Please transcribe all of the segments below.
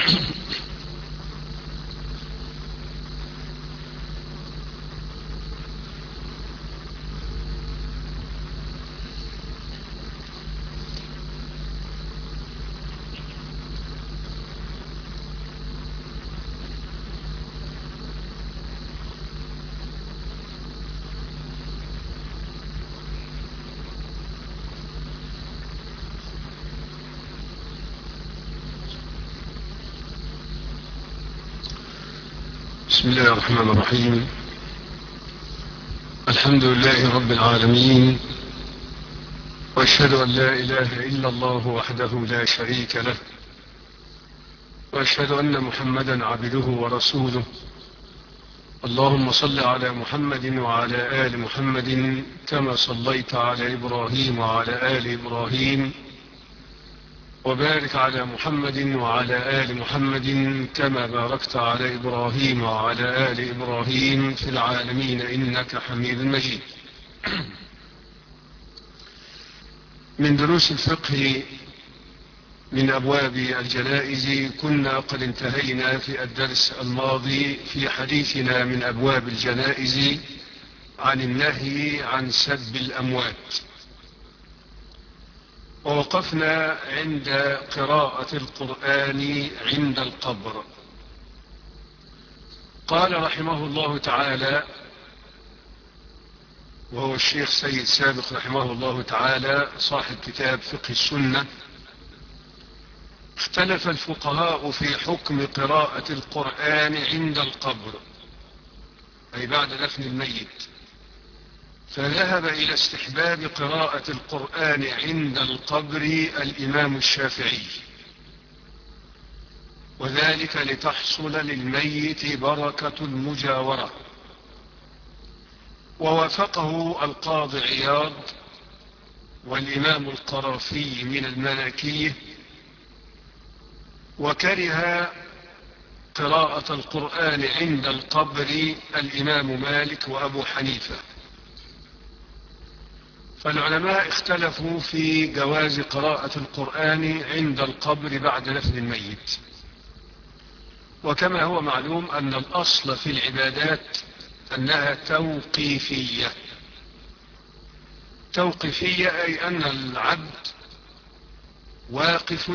بسم الله الرحمن الرحيم الحمد لله رب العالمين واشهد ان لا اله الا الله وحده لا شريك له واشهد ان محمدا عبده ورسوله اللهم صل على محمد وعلى ال محمد كما صليت على ابراهيم وعلى ال ابراهيم وبارك على محمد وعلى آل محمد كما باركت على إبراهيم وعلى آل إبراهيم في العالمين إنك حميد مجيد من دروس الفقه من أبواب الجنائز كنا قد انتهينا في الدرس الماضي في حديثنا من أبواب الجنائز عن النهي عن سب الأموات ووقفنا عند قراءة القرآن عند القبر قال رحمه الله تعالى وهو الشيخ سيد سابق رحمه الله تعالى صاحب كتاب فقه السنة اختلف الفقهاء في حكم قراءة القرآن عند القبر أي بعد دفن الميت فذهب إلى استحباب قراءة القرآن عند القبر الإمام الشافعي وذلك لتحصل للميت بركة المجاورة ووافقه القاضي عياض والإمام القرافي من الملكية وكره قراءة القرآن عند القبر الإمام مالك وأبو حنيفة فالعلماء اختلفوا في جواز قراءة القرآن عند القبر بعد دفن الميت وكما هو معلوم أن الأصل في العبادات أنها توقيفية توقيفية أي أن العبد واقف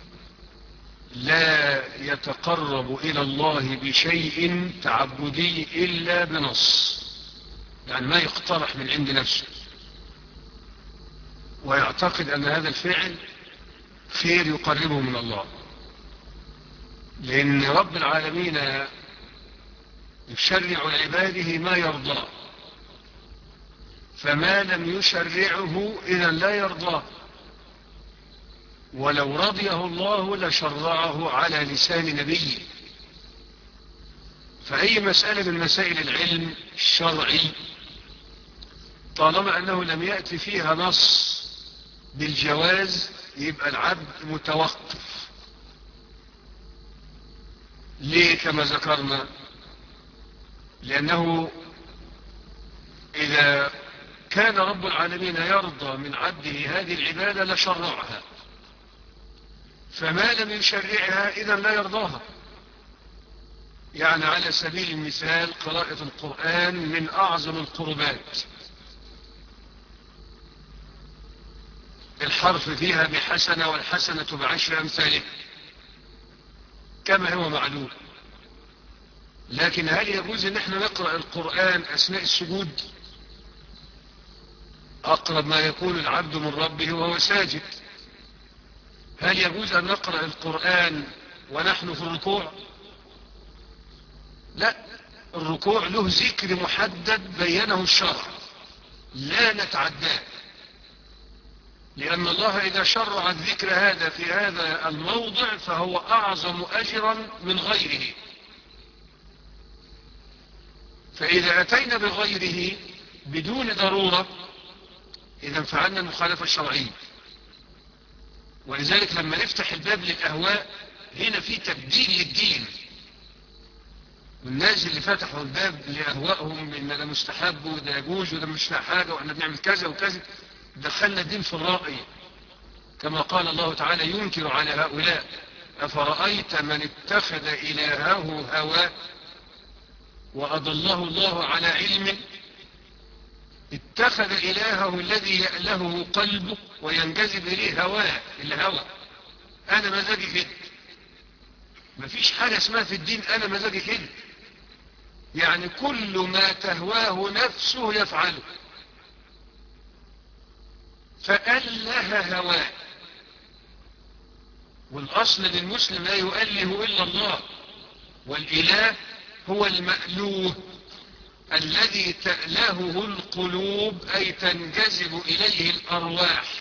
لا يتقرب إلى الله بشيء تعبدي إلا بنص يعني ما يقترح من عند نفسه ويعتقد أن هذا الفعل خير يقربه من الله لأن رب العالمين يشرع لعباده ما يرضاه فما لم يشرعه إذا لا يرضاه ولو رضيه الله لشرعه على لسان نبيه فأي مسألة من مسائل العلم الشرعي طالما أنه لم يأتي فيها نص بالجواز يبقى العبد متوقف ليه كما ذكرنا لأنه إذا كان رب العالمين يرضى من عبده هذه العبادة لشرعها فما لم يشرعها إذا لا يرضاها يعني على سبيل المثال قراءة القرآن من أعظم القربات الحرف فيها بحسنة والحسنة بعشر أمثالها كما هو معلوم لكن هل يجوز ان احنا نقرأ القرآن اثناء السجود اقرب ما يكون العبد من ربه وهو ساجد هل يجوز ان نقرأ القرآن ونحن في الركوع لا الركوع له ذكر محدد بينه الشرع لا نتعداه لأن الله إذا شرع الذكر هذا في هذا الموضع فهو أعظم أجرا من غيره فإذا أتينا بغيره بدون ضرورة إذا فعلنا المخالفة الشرعية ولذلك لما نفتح الباب للأهواء هنا في تبديل للدين والناس اللي فتحوا الباب لأهوائهم إن ده مستحب وده يجوز وده مش حاجة وإحنا بنعمل كذا وكذا دخلنا الدين في الرأي كما قال الله تعالى ينكر على هؤلاء أفرأيت من اتخذ إلهه هواه وأضله الله على علم اتخذ إلهه الذي يأله قلبه وينجذب إليه هواه الهوى أنا مزاجي كده مفيش حاجة اسمها في الدين أنا مزاجي كده يعني كل ما تهواه نفسه يفعله فأله هواه والأصل للمسلم لا يؤله إلا الله والإله هو المألوه الذي تألهه القلوب أي تنجذب إليه الأرواح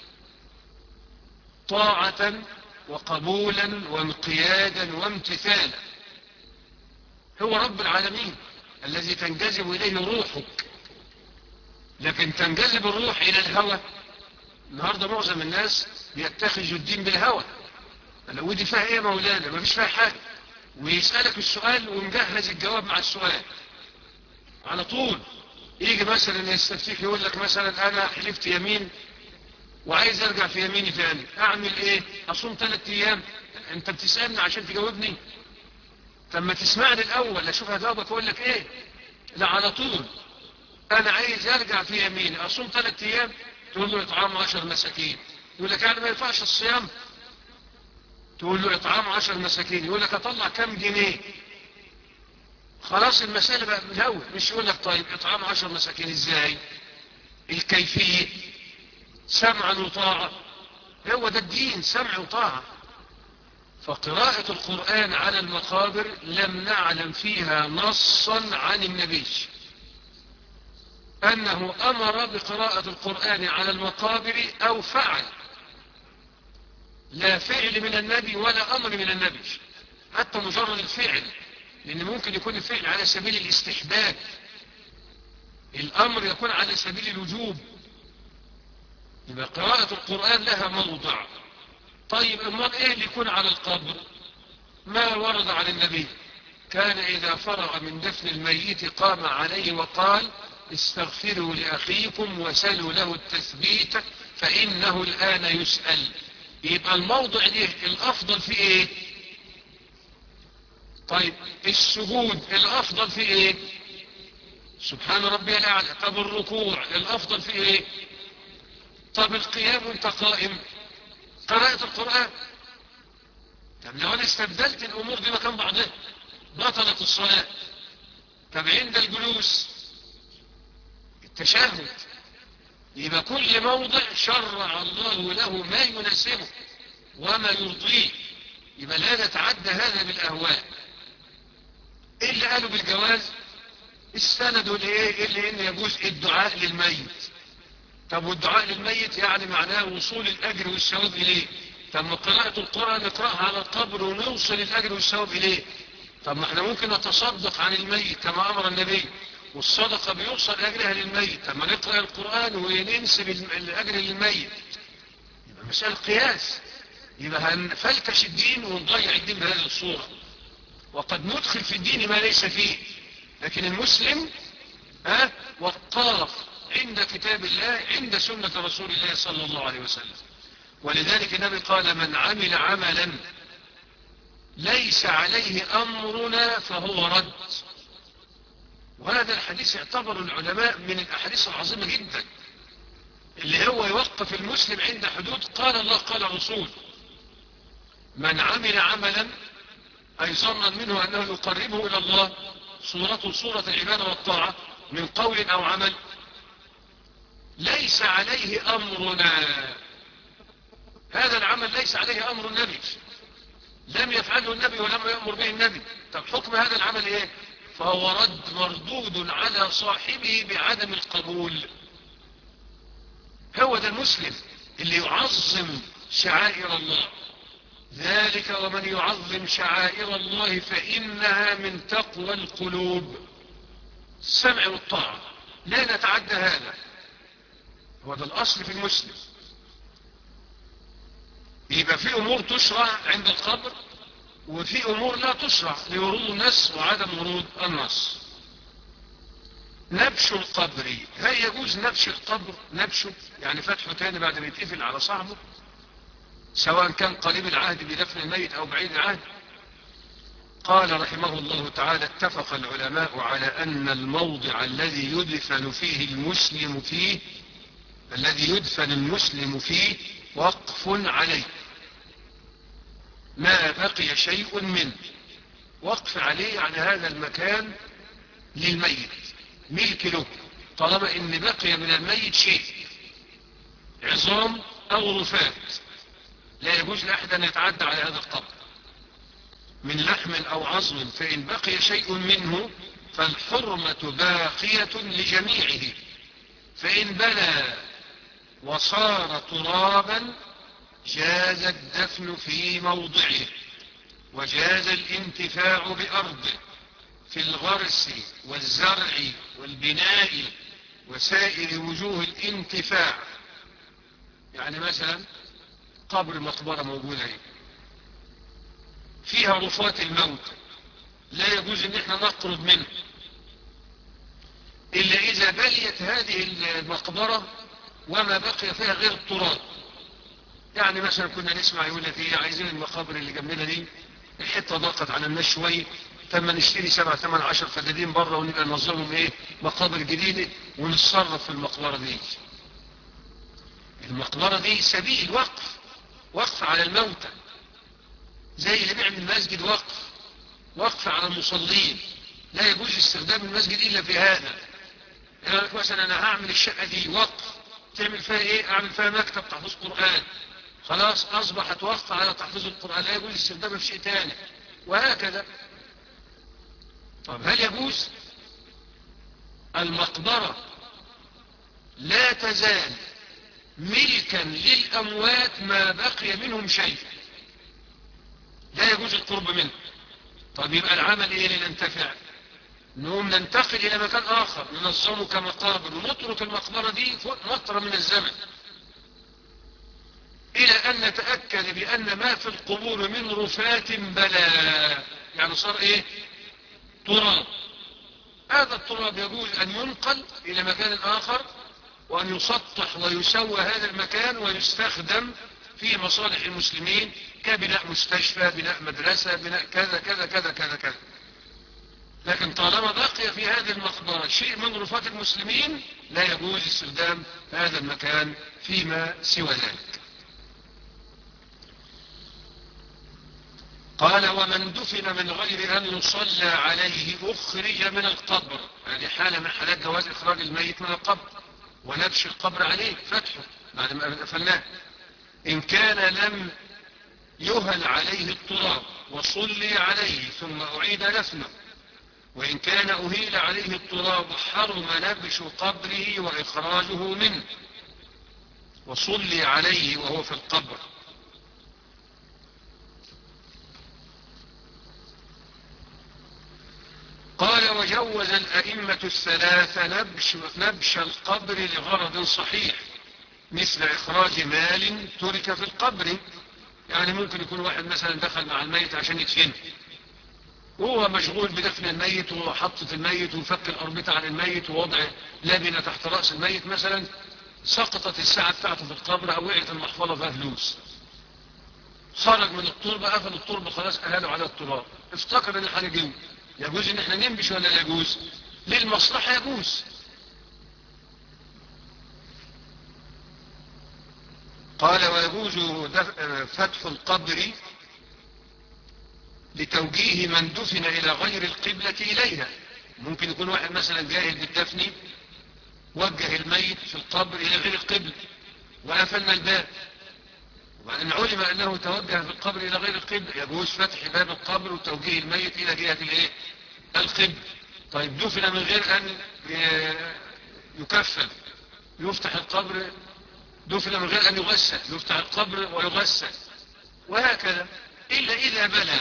طاعة وقبولا وانقيادا وامتثالا هو رب العالمين الذي تنجذب إليه روحك لكن تنجذب الروح إلى الهوى النهاردة معظم الناس بيتخذوا الدين بالهوى ودي فيها ايه يا مولانا ما فيش فيها حاجة ويسألك السؤال ومجهز الجواب مع السؤال على طول يجي مثلا يستفتيك يقول لك مثلا انا حلفت يمين وعايز ارجع في يميني تاني اعمل ايه اصوم ثلاث ايام انت بتسألني عشان تجاوبني طب ما تسمعني الاول اشوف هجاوبك اقول لك ايه لا على طول انا عايز ارجع في يميني اصوم ثلاث ايام تقول له اطعام عشر مساكين يقول لك يعني ما ينفعش الصيام تقول له اطعام عشر مساكين يقول لك اطلع كم جنيه خلاص المسألة بقى من الأول مش يقول لك طيب اطعام عشر مساكين ازاي الكيفية سمعا وطاعة هو ده الدين سمع وطاعة فقراءة القرآن على المقابر لم نعلم فيها نصا عن النبي أنه أمر بقراءة القرآن على المقابر أو فعل لا فعل من النبي ولا أمر من النبي حتى مجرد الفعل لأن ممكن يكون الفعل على سبيل الاستحباب الأمر يكون على سبيل الوجوب يبقى قراءة القرآن لها موضع طيب امال ايه اللي يكون على القبر ما ورد عن النبي كان إذا فرغ من دفن الميت قام عليه وقال استغفروا لأخيكم وسلوا له التثبيت فإنه الآن يسأل يبقى الموضع ده الأفضل في إيه طيب السجود الأفضل في إيه سبحان ربي الأعلى طب الركوع الأفضل في إيه طب القيام وانت قائم قراءة القرآن طب لو أنا استبدلت الأمور دي مكان بعضها بطلت الصلاة طب عند الجلوس التشهد يبقى كل موضع شرع الله له ما يناسبه وما يرضيه يبقى لا نتعدى هذا بالأهواء إيه اللي قالوا بالجواز استندوا لإيه اللي إن يجوز الدعاء للميت طب والدعاء للميت يعني معناه وصول الأجر والثواب إليه طب ما قراءة القرآن نقرأها على القبر ونوصل الأجر والثواب إليه طب ما احنا ممكن نتصدق عن الميت كما أمر النبي والصدقة بيوصل أجرها للميت طب ما نقرأ القرآن وننسب الأجر للميت يبقى مسألة قياس يبقى هنفلتش الدين ونضيع الدين بهذه الصورة وقد ندخل في الدين ما ليس فيه لكن المسلم ها وقاف عند كتاب الله عند سنة رسول الله صلى الله عليه وسلم ولذلك النبي قال من عمل عملا ليس عليه أمرنا فهو رد وهذا الحديث يعتبر العلماء من الأحاديث العظيمة جدا اللي هو يوقف المسلم عند حدود قال الله قال رسول من عمل عملا أي ظنا منه أنه يقربه إلى الله صورته صورة العبادة والطاعة من قول أو عمل ليس عليه أمرنا هذا العمل ليس عليه أمر النبي لم يفعله النبي ولم يأمر به النبي طب حكم هذا العمل ايه فهو رد مردود على صاحبه بعدم القبول هو ده المسلم اللي يعظم شعائر الله ذلك ومن يعظم شعائر الله فإنها من تقوى القلوب السمع والطاعة لا نتعدى هذا هو ده الأصل في المسلم يبقى في أمور تشرع عند القبر وفي أمور لا تشرع لورود النص وعدم ورود النص نبش القبر هل يجوز نبش القبر نبشه يعني فتحه تاني بعد ما يتقفل على صاحبه سواء كان قريب العهد بدفن الميت أو بعيد العهد قال رحمه الله تعالى اتفق العلماء على أن الموضع الذي يدفن فيه المسلم فيه الذي يدفن المسلم فيه وقف عليه ما بقي شيء منه وقف عليه يعني هذا المكان للميت ملك له طالما ان بقي من الميت شيء عظام او رفات لا يجوز لأحد أن يتعدى على هذا القبر من لحم أو عظم فإن بقي شيء منه فالحرمة باقية لجميعه فإن بلى وصار ترابا جاز الدفن في موضعه وجاز الانتفاع بأرضه في الغرس والزرع والبناء وسائر وجوه الانتفاع يعني مثلا قبر مقبرة موجودة هنا فيها رفات الموت لا يجوز ان احنا نقرب منه الا اذا بليت هذه المقبرة وما بقي فيها غير التراب يعني مثلا كنا نسمع يقول لك ايه عايزين المقابر اللي جنبنا دي الحته ضاقت على الناس شويه تم نشتري سبع ثمان عشر فدادين بره ونبقى ننظمهم ايه مقابر جديده ونتصرف في المقبره دي المقبره دي سبيل وقف وقف على الموتى زي اللي بيعمل مسجد وقف وقف على المصلين لا يجوز استخدام المسجد الا في هذا يعني مثلا انا هعمل الشقه دي وقف تعمل فيها ايه اعمل فيها مكتب تحفيظ قران خلاص اصبحت وقف على تحفيظ القران لا يجوز استخدامها في شيء ثاني وهكذا طب هل يجوز المقبره لا تزال ملكا للأموات ما بقي منهم شيء لا يجوز القرب منه طب يبقى العمل ايه لننتفع نقوم ننتقل الى مكان اخر ننظمه كمقابر ونترك المقبرة دي فترة من الزمن الى ان نتأكد بان ما في القبور من رفات بلا يعني صار ايه تراب هذا التراب يجوز ان ينقل الى مكان اخر وأن يسطح ويسوى هذا المكان ويستخدم في مصالح المسلمين كبناء مستشفى بناء مدرسة بناء كذا كذا كذا كذا كذا لكن طالما بقي في هذه المقبرة شيء من رفات المسلمين لا يجوز استخدام هذا المكان فيما سوى ذلك قال ومن دفن من غير أن يصلى عليه أخرج من القبر هذه حالة من حالات جواز إخراج الميت من القبر ونبش القبر عليه فتحه بعد ما قفلناه إن كان لم يهل عليه التراب وصلي عليه ثم أعيد دفنه وإن كان أهيل عليه التراب حرم نبش قبره وإخراجه منه وصلي عليه وهو في القبر قال وجوز الأئمة الثلاثة نبش, نبش القبر لغرض صحيح مثل إخراج مال ترك في القبر يعني ممكن يكون واحد مثلا دخل مع الميت عشان يدفنه وهو مشغول بدفن الميت وحطة الميت وفك الأربطة عن الميت ووضع لبنة تحت رأس الميت مثلا سقطت الساعة بتاعته في القبر أو وقعت المحفظة فيها فلوس خرج من التربة قفل التربة خلاص أهله على التراب افتكر ان الحاجة جوه يجوز ان احنا ننبش ولا لا يجوز للمصلحة يجوز قال ويجوز فتح القبر لتوجيه من دفن الى غير القبلة اليها ممكن يكون واحد مثلا جاهل بالدفن وجه الميت في القبر الى غير القبلة وقفلنا الباب وبعدين علم انه توجه في القبر الى غير القبلة يجوز فتح باب القبر وتوجيه الميت الى جهة الايه القبلة طيب دفن من غير ان يكفن يفتح القبر دفن من غير ان يغسل يفتح القبر ويغسل وهكذا الا اذا بلى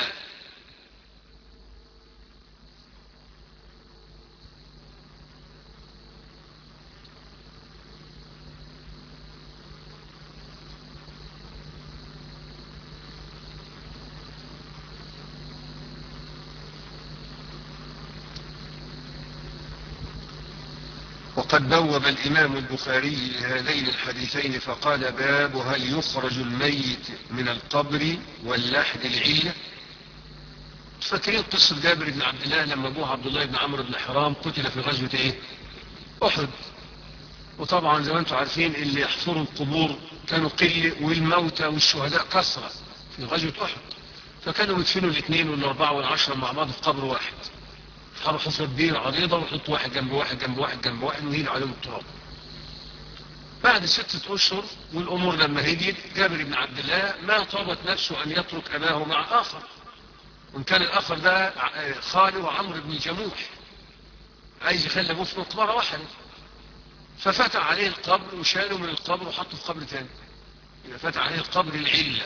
وقد بوب الإمام البخاري هذين الحديثين فقال باب هل يخرج الميت من القبر واللحد العلة فاكرين قصة جابر بن عبد الله لما أبوه عبد الله بن عمرو بن حرام قتل في غزوة إيه؟ أحد وطبعا زي ما انتم عارفين اللي يحفروا القبور كانوا قلة والموتى والشهداء كثرة في غزوة أحد فكانوا يدفنوا الاثنين والأربعة والعشرة مع بعض في قبر واحد يحفروا حفرة كبيرة عريضة ويحطوا واحد جنب واحد جنب واحد جنب واحد ويهيلوا عليهم التراب بعد ستة أشهر والأمور لما هديت جابر بن عبد الله ما طابت نفسه أن يترك أباه مع آخر وإن كان الآخر ده خاله عمرو بن جموح عايز يخلي أبوه في مقبرة واحدة ففتح عليه القبر وشاله من القبر وحطه في قبر تاني يبقى فتح عليه القبر العلة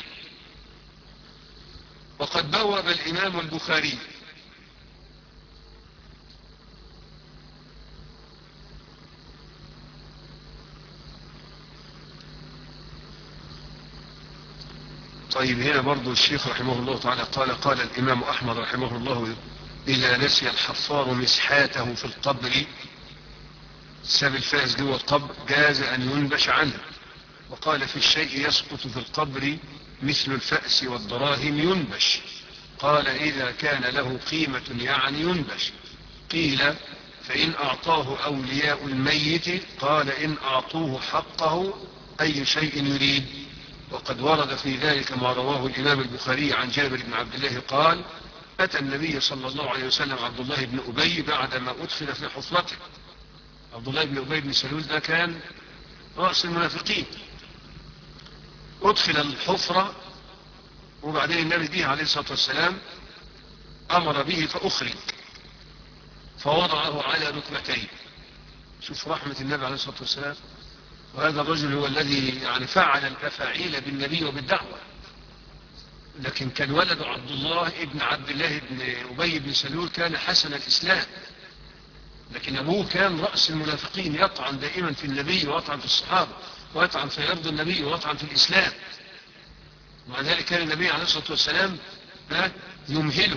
وقد بوب الإمام البخاري طيب هنا برضو الشيخ رحمه الله تعالى قال قال الإمام أحمد رحمه الله إذا نسي الحفار مسحاته في القبر ساب الفاس جوه القبر جاز أن ينبش عنه وقال في الشيء يسقط في القبر مثل الفأس والدراهم ينبش قال إذا كان له قيمة يعني ينبش قيل فإن أعطاه أولياء الميت قال إن أعطوه حقه أي شيء يريد وقد ورد في ذلك ما رواه الإمام البخاري عن جابر بن عبد الله قال أتى النبي صلى الله عليه وسلم عبد الله بن أبي بعدما أدخل في حفرته عبد الله بن أبي بن سلول ده كان رأس المنافقين أدخل الحفرة وبعدين النبي به عليه الصلاة والسلام أمر به فأخرج فوضعه على ركبتيه شوف رحمة النبي عليه الصلاة والسلام وهذا الرجل هو الذي يعني فعل الأفاعيل بالنبي وبالدعوة لكن كان ولد عبد الله ابن عبد الله بن أبي بن سلول كان حسن الإسلام لكن أبوه كان رأس المنافقين يطعن دائما في النبي ويطعن في الصحابة ويطعن في عرض النبي ويطعن في الإسلام ومع ذلك كان النبي عليه الصلاة والسلام يمهله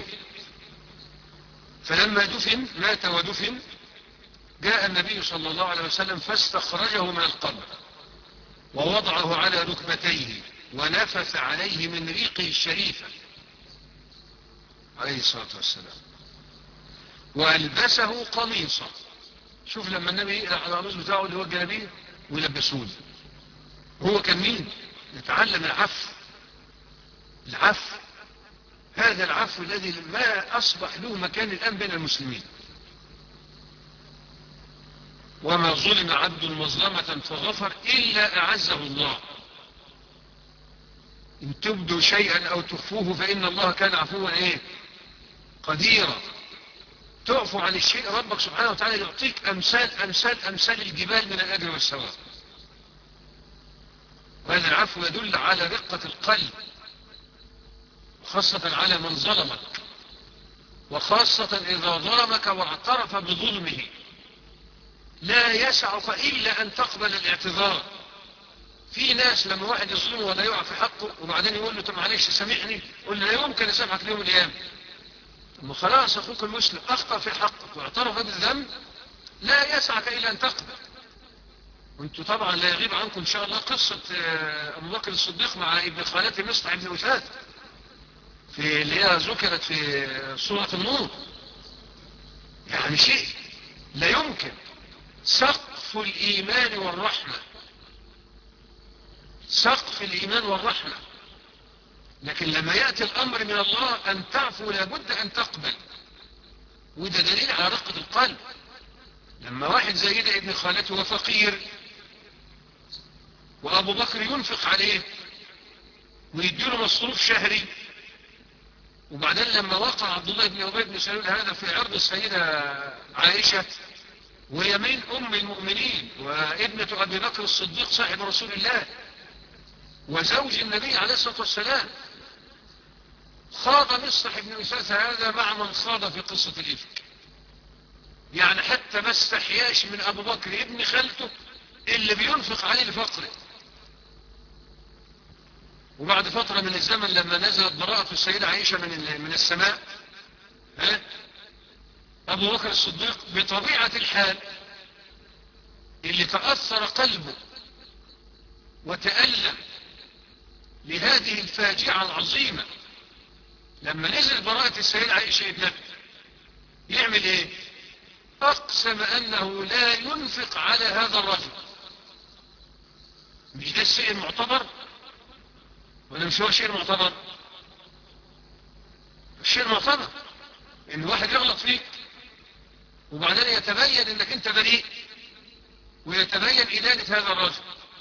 فلما دفن مات ودفن جاء النبي صلى الله عليه وسلم فاستخرجه من القبر ووضعه على ركبتيه ونفث عليه من ريقه الشريفة عليه الصلاة والسلام وألبسه قميصا شوف لما النبي يقلع على القميص بتاعه اللي هو الجلابيه ويلبسوه هو كان مين يتعلم العفو العفو هذا العفو الذي ما أصبح له مكان الآن بين المسلمين وما ظلم عبد مظلمة فغفر إلا أعزه الله إن تبدوا شيئا أو تخفوه فإن الله كان عفوا إيه قديرا تعفو عن الشيء ربك سبحانه وتعالى يعطيك أمثال أمثال أمثال الجبال من الأجر والثواب وهذا العفو يدل على رقة القلب خاصة على من ظلمك وخاصة إذا ظلمك واعترف بظلمه لا يسعك إلا أن تقبل الاعتذار في ناس لما واحد يظلمه ولا يقع في حقه وبعدين يقول له طب معلش سامحني يقول له لا يمكن اسامحك اليوم القيامة ثم خلاص أخوك المسلم أخطأ في حقك واعترف بالذنب لا يسعك إلا أن تقبل وانتوا طبعا لا يغيب عنكم إن شاء الله قصة أبو بكر الصديق مع ابن خالته مصطع ابن وثاد في اللي هي ذكرت في سورة النور يعني شيء لا يمكن سقف الإيمان والرحمة سقف الإيمان والرحمة لكن لما يأتي الأمر من الله أن تعفو لابد أن تقبل وده دليل على رقة القلب لما واحد زي ده ابن خالته وفقير وأبو بكر ينفق عليه ويديله مصروف شهري وبعدين لما وقع عبد الله بن أبي بن سلول هذا في عرض السيدة عائشة وهي من أم المؤمنين وابنة أبي بكر الصديق صاحب رسول الله وزوج النبي عليه الصلاة والسلام خاض مصطح بن أساس هذا مع من خاض في قصة الإفك يعني حتى ما استحياش من أبو بكر ابن خالته اللي بينفق عليه لفقره وبعد فترة من الزمن لما نزلت براءة السيدة عائشة من من السماء ها أبو بكر الصديق بطبيعة الحال اللي تأثر قلبه وتألم لهذه الفاجعة العظيمة لما نزل براءة السيدة عائشة ابنته يعمل ايه اقسم انه لا ينفق على هذا الرجل مش ده الشيء المعتبر ولا مش هو الشيء المعتبر الشيء المعتبر ان واحد يغلط فيك وبعدين يتبين انك انت بريء ويتبين ادانة هذا الرجل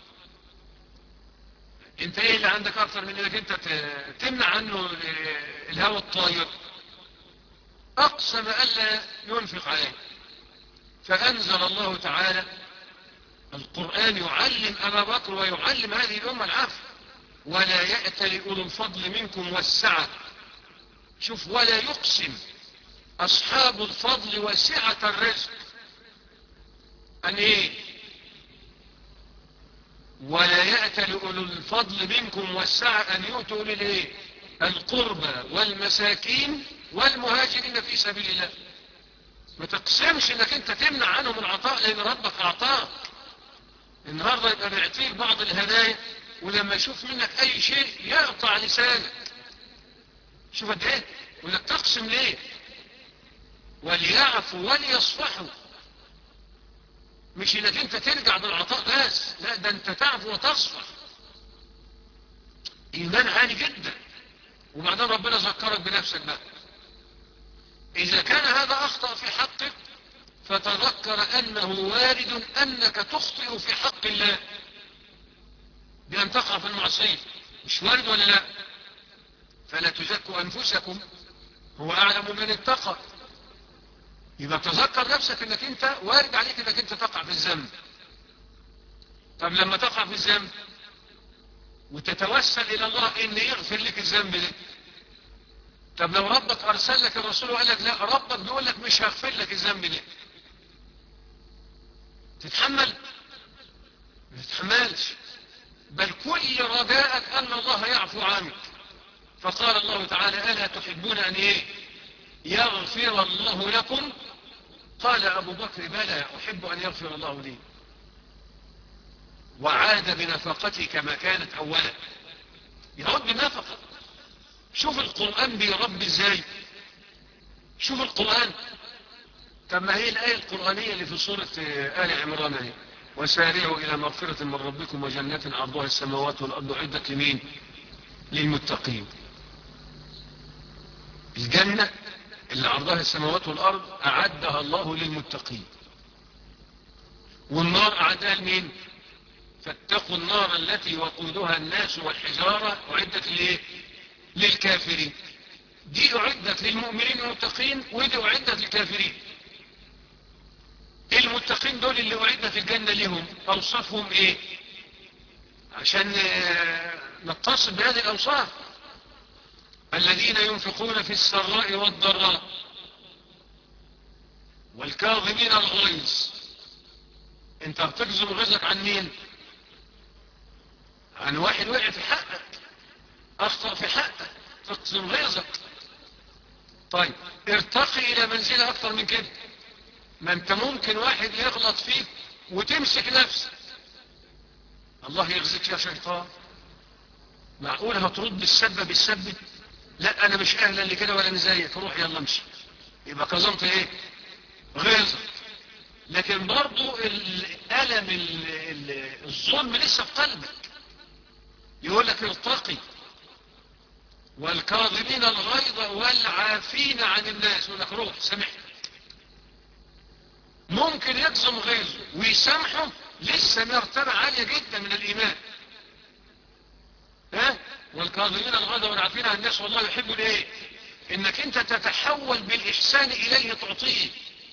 انت ايه اللي عندك اكثر من انك انت تمنع عنه الهوى الطاير اقسم الا ينفق عليه فانزل الله تعالى القرآن يعلم ابا بكر ويعلم هذه الامة العفو ولا يأتل أولو الفضل منكم والسعة شوف ولا يقسم أصحاب الفضل وسعة الرزق أن إيه ولا يأتل أولو الفضل منكم والسعة أن يؤتوا للإيه القربى والمساكين والمهاجرين في سبيل الله ما تقسمش انك انت تمنع عنهم العطاء لان ربك اعطاك النهارده يبقى بيعطيك بعض الهدايا ولما يشوف منك اي شيء يقطع لسانك شوف قد ايه ولا تقسم ليه وليعفوا وليصفحوا مش انك انت ترجع بالعطاء بس لا ده انت تعفو وتصفح ايمان عالي جدا وبعدين ربنا ذكرك بنفسك بقى اذا كان هذا اخطأ في حقك فتذكر انه وارد انك تخطئ في حق الله بأن تقع في المعصية مش وارد ولا لا فلا تزكوا أنفسكم هو أعلم من اتقى يبقى تذكر نفسك انك انت وارد عليك انك انت تقع في الذنب طب لما تقع في الذنب وتتوسل الى الله ان يغفر لك الذنب ده طب لو ربك ارسل لك الرسول وقال لك لا ربك بيقول لك مش هغفر لك الذنب ده تتحمل ما تتحملش بل كل رجاءك أن الله يعفو عنك فقال الله تعالى ألا تحبون أن إيه يغفر الله لكم قال أبو بكر بلى أحب أن يغفر الله لي وعاد بنفقته كما كانت أولا يعود بنفقة شوف القرآن بيربي ازاي شوف القرآن طب ما هي الآية القرآنية اللي في سورة آل عمران هي وسارعوا إلى مغفرة من ربكم وجنة عرضها السماوات والأرض عدة لمين للمتقين الجنة اللي عرضها السماوات والأرض أعدها الله للمتقين والنار أعدها لمين فاتقوا النار التي وقودها الناس والحجارة أعدت ليه للكافرين دي أعدت للمؤمنين والمتقين ودي أعدت للكافرين المتقين دول اللي أعدت الجنة لهم أوصافهم إيه عشان نتصل بهذه الأوصاف الذين ينفقون في السراء والضراء والكاظمين الغيظ انت بتجزم غيظك عن مين عن واحد وقع في حقك اخطأ في حقك تقسم غيظك طيب ارتقي الى منزلة اكتر من كده ما انت ممكن واحد يغلط فيك وتمسك نفسك الله يغزيك يا شيطان معقول هترد السب بالسب لا انا مش اهلا لكده ولا انا زيك روح يلا امشي يبقى كظمت ايه غيظك لكن برضو الالم الظلم لسه في قلبك يقول لك ارتقي والكاظمين الغيظ والعافين عن الناس يقول لك روح سامحك ممكن يكظم غيظه ويسامحه لسه مرتبة عالية جدا من الإيمان ها والكاظمين الغيظ والعافين عن الناس والله يحب الايه انك انت تتحول بالاحسان اليه تعطيه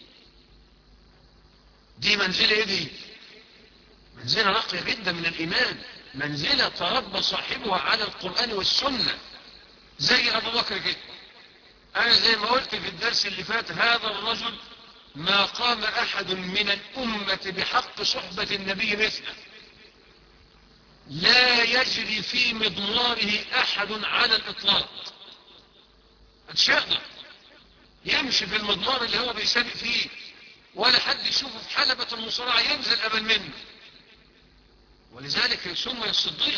دي منزلة ايه دي منزلة راقية جدا من الايمان منزلة تربى صاحبها على القرآن والسنة زي ابو بكر كده انا زي ما قلت في الدرس اللي فات هذا الرجل ما قام احد من الامة بحق صحبة النبي مثله لا يجري في مضماره احد على الاطلاق مش يقدر يمشي في المضمار اللي هو بيسابق فيه ولا حد يشوفه في حلبة المصارعة ينزل أمل منه ولذلك سمي الصديق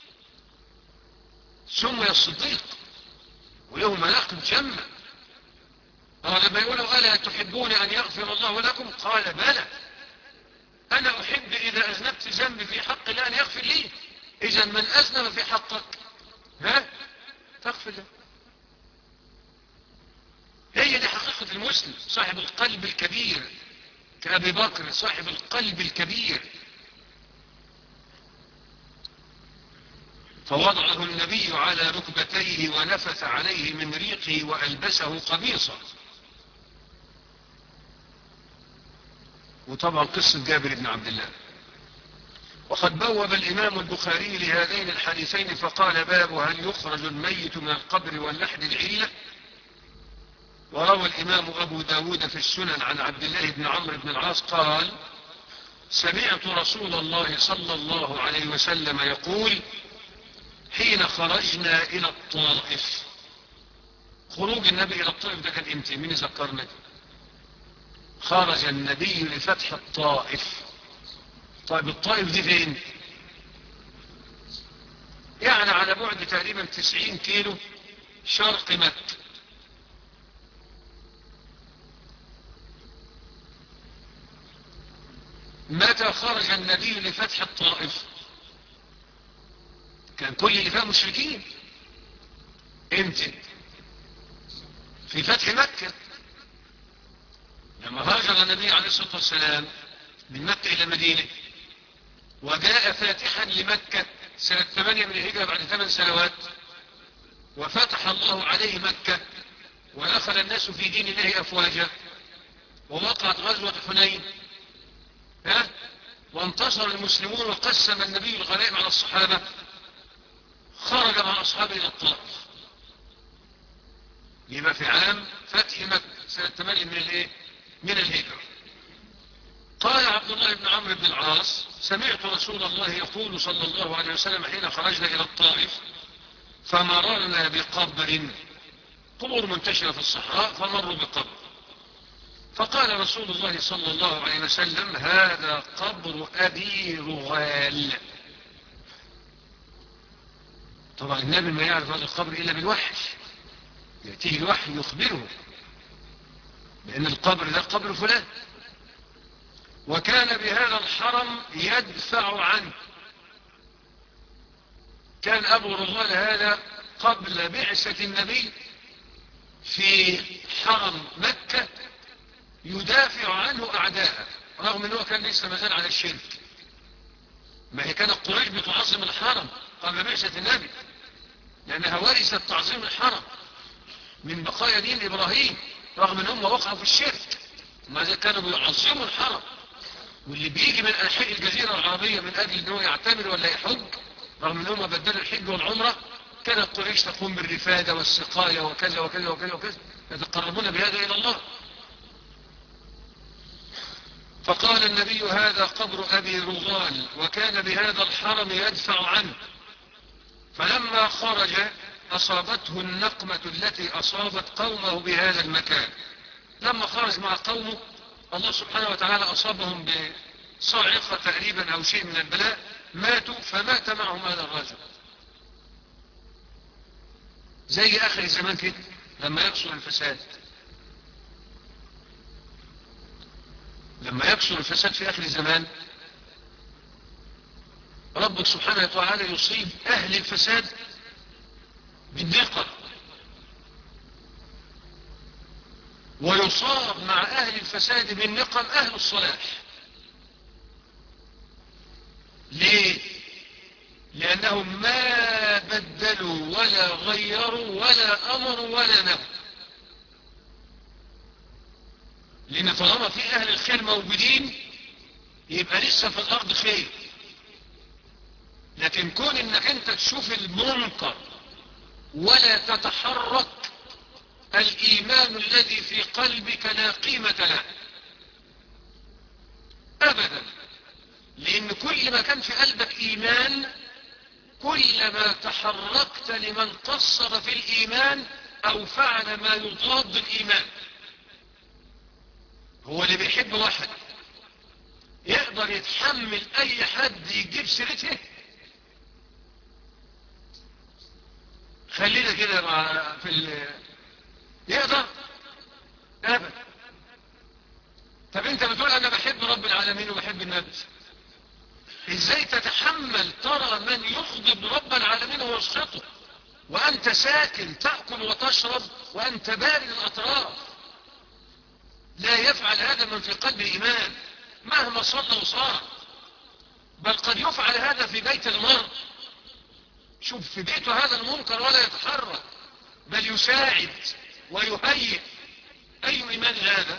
سمي الصديق وله مناقب جمة لما يقولوا ألا تحبون أن يغفر الله لكم قال بلى أنا أحب إذا أذنبت ذنبي في حق الله أن يغفر لي إذا من أذنب في حقك ها تغفر له هي دي حقيقة المسلم صاحب القلب الكبير كأبي بكر صاحب القلب الكبير فوضعه النبي على ركبتيه ونفث عليه من ريقه وألبسه قميصا وطبعا قصة جابر بن عبد الله وقد بوب الإمام البخاري لهذين الحديثين فقال باب هل يخرج الميت من القبر واللحد العلة وروى الإمام أبو داود في السنن عن عبد الله بن عمرو بن العاص قال سمعت رسول الله صلى الله عليه وسلم يقول حين خرجنا إلى الطائف خروج النبي إلى الطائف ده كان امتى مين ذكرنا خرج النبي لفتح الطائف طيب الطائف دي فين يعني على بعد تقريبا 90 كيلو شرق مكة متى خرج النبي لفتح الطائف كان كل اللي فيها مشركين امتى في فتح مكة لما هاجر النبي عليه الصلاة والسلام من مكة إلى المدينة وجاء فاتحا لمكة سنة 8 من الهجرة بعد 8 سنوات وفتح الله عليه مكة ودخل الناس في دين الله أفواجا ووقعت غزوة حنين ها وانتصر المسلمون وقسم النبي الغنائم على الصحابة خرج مع أصحابه إلى الطائف يبقى في عام فتح مكة سنة 8 من الايه من الهجرة قال عبد الله بن عمرو بن العاص سمعت رسول الله يقول صلى الله عليه وسلم حين خرجنا إلى الطائف فمررنا بقبر قبور منتشرة في الصحراء فمروا بقبر فقال رسول الله صلى الله عليه وسلم هذا قبر أبي رغال طبعا النبي ما يعرف هذا القبر إلا بالوحي يأتيه الوحي يخبره بأن القبر ده قبر فلان وكان بهذا الحرم يدفع عنه كان أبو رضوان هذا قبل بعثة النبي في حرم مكة يدافع عنه أعداءه رغم أنه كان لسه مازال على الشرك ما هي كانت قريش بتعظم الحرم قبل بعثة النبي لأنها ورثت تعظيم الحرم من بقايا دين إبراهيم رغم أنهم وقعوا في الشرك ما كانوا بيعظموا الحرم واللي بيجي من أنحاء الجزيرة العربية من أجل أنه يعتمر ولا يحج رغم أنهم بدلوا الحج والعمرة كانت قريش تقوم بالرفادة والسقاية وكذا وكذا وكذا وكذا يتقربون بهذا إلى الله فقال النبي هذا قبر أبي رغال وكان بهذا الحرم يدفع عنه فلما خرج أصابته النقمة التي أصابت قومه بهذا المكان لما خرج مع قومه الله سبحانه وتعالى أصابهم بصاعقة تقريبا أو شيء من البلاء ماتوا فمات معهم هذا الرجل زي آخر الزمان كده لما يكسر الفساد لما يكسر الفساد في آخر الزمان ربك سبحانه وتعالى يصيب أهل الفساد بالدقة ويصاب مع أهل الفساد بالنقم أهل الصلاح ليه لأنهم ما بدلوا ولا غيروا ولا أمروا ولا نهوا لأن طالما في أهل الخير موجودين يبقى لسه في الأرض خير لكن كون انك انت تشوف المنكر ولا تتحرك الإيمان الذي في قلبك لا قيمة له أبدا لأن كل ما كان في قلبك إيمان كلما تحركت لمن قصر في الإيمان أو فعل ما يضاد الإيمان هو اللي بيحب واحد يقدر يتحمل اي حد يجيب سيرته خلينا كده مع في ال يقدر ابدا طب انت بتقول انا بحب رب العالمين وبحب النبي ازاي تتحمل ترى من يغضب رب العالمين ويسخطه وانت ساكن تأكل وتشرب وانت بارد الاطراف لا يفعل هذا من في قلب ايمان مهما صلى وصار بل قد يفعل هذا في بيت المرء شوف في بيته هذا المنكر ولا يتحرك بل يساعد ويهيئ اي ايمان هذا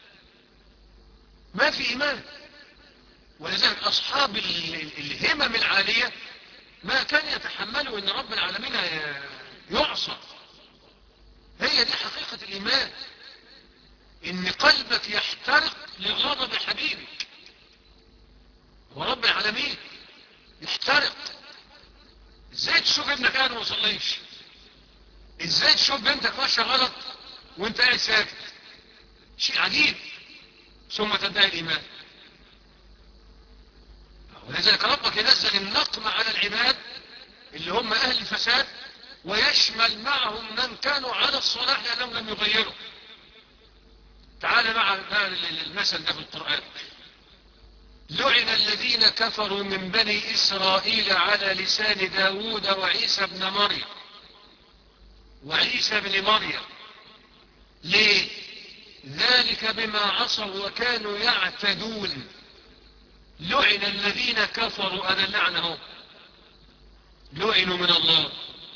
ما في ايمان ولذلك اصحاب الهمم العالية ما كان يتحملوا ان رب العالمين يعصى هي دي حقيقة الايمان ان قلبك يحترق لغضب حبيبك ورب العالمين يحترق ازاي تشوف ابنك قاعد ما وصليش ازاي تشوف بنتك ماشيه غلط وانت قاعد ساكت شيء عجيب ثم تدعي الايمان ولذلك ربك ينزل النقم على العباد اللي هم اهل الفساد ويشمل معهم من كانوا على الصلاح لانهم لم يغيروا تعال مع المثل ده في القرآن لعن الذين كفروا من بني إسرائيل على لسان داود وعيسى بن مريم وعيسى بن مريم ليه ذلك بما عصوا وكانوا يعتدون لعن الذين كفروا أنا لعنهم لعنوا من الله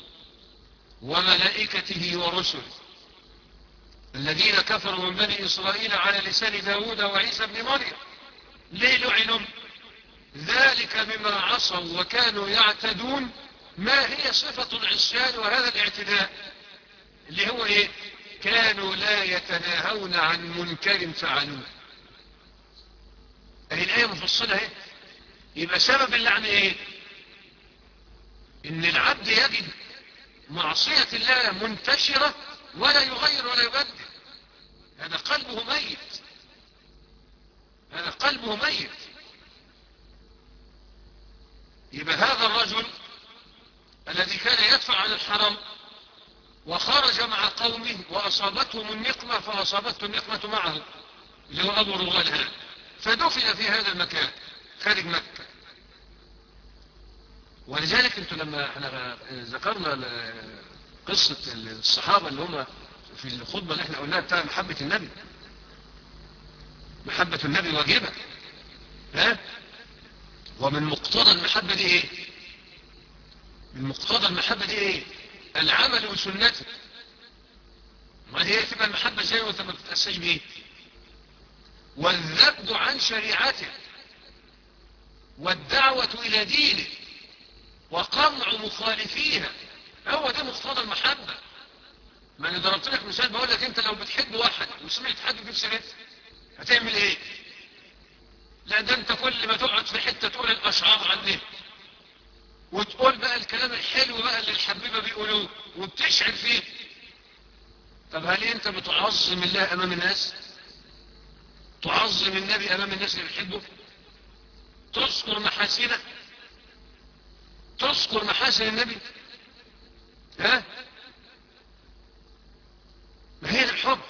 وملائكته ورسله الذين كفروا من بني إسرائيل على لسان داود وعيسى بن مريم ليه لعنوا ذلك بما عصوا وكانوا يعتدون ما هي صفة العصيان وهذا الاعتداء اللي هو ايه كانوا لا يتناهون عن منكر فعلوه اهي الآية مفصلة ايه يبقى سبب اللعن ايه ان العبد يجد معصية الله منتشرة ولا يغير ولا يبدل هذا قلبه ميت هذا قلبه ميت يبقى هذا الرجل الذي كان يدفع عن الحرم وخرج مع قومه وأصابتهم النقمة فأصابته النقمة معه اللي هو أبو رغلان فدفن في هذا المكان خارج مكة ولذلك انتوا لما احنا ذكرنا قصة الصحابة اللي هم في الخطبة اللي احنا قلناها بتاع محبة النبي محبة النبي واجبة ها ومن مقتضى المحبة دي ايه من مقتضى المحبة دي ايه العمل بسنته ما هي تبقى المحبة زي وانت ما بتتأسج بيه والذب عن شريعته والدعوة إلى دينه وقمع مخالفيها هو ده مقتضى المحبة ما انا ضربت لك مثال بقول لك انت لو بتحب واحد وسمعت حد في سنته هتعمل ايه لا ده انت كل ما تقعد في حتة تقول الاشعار عنه وتقول بقى الكلام الحلو بقى اللي الحبيبة بيقولوه وبتشعر فيه طب هل انت بتعظم الله امام الناس تعظم النبي امام الناس اللي بتحبه تذكر محاسنه تذكر محاسن النبي ها ما هي الحب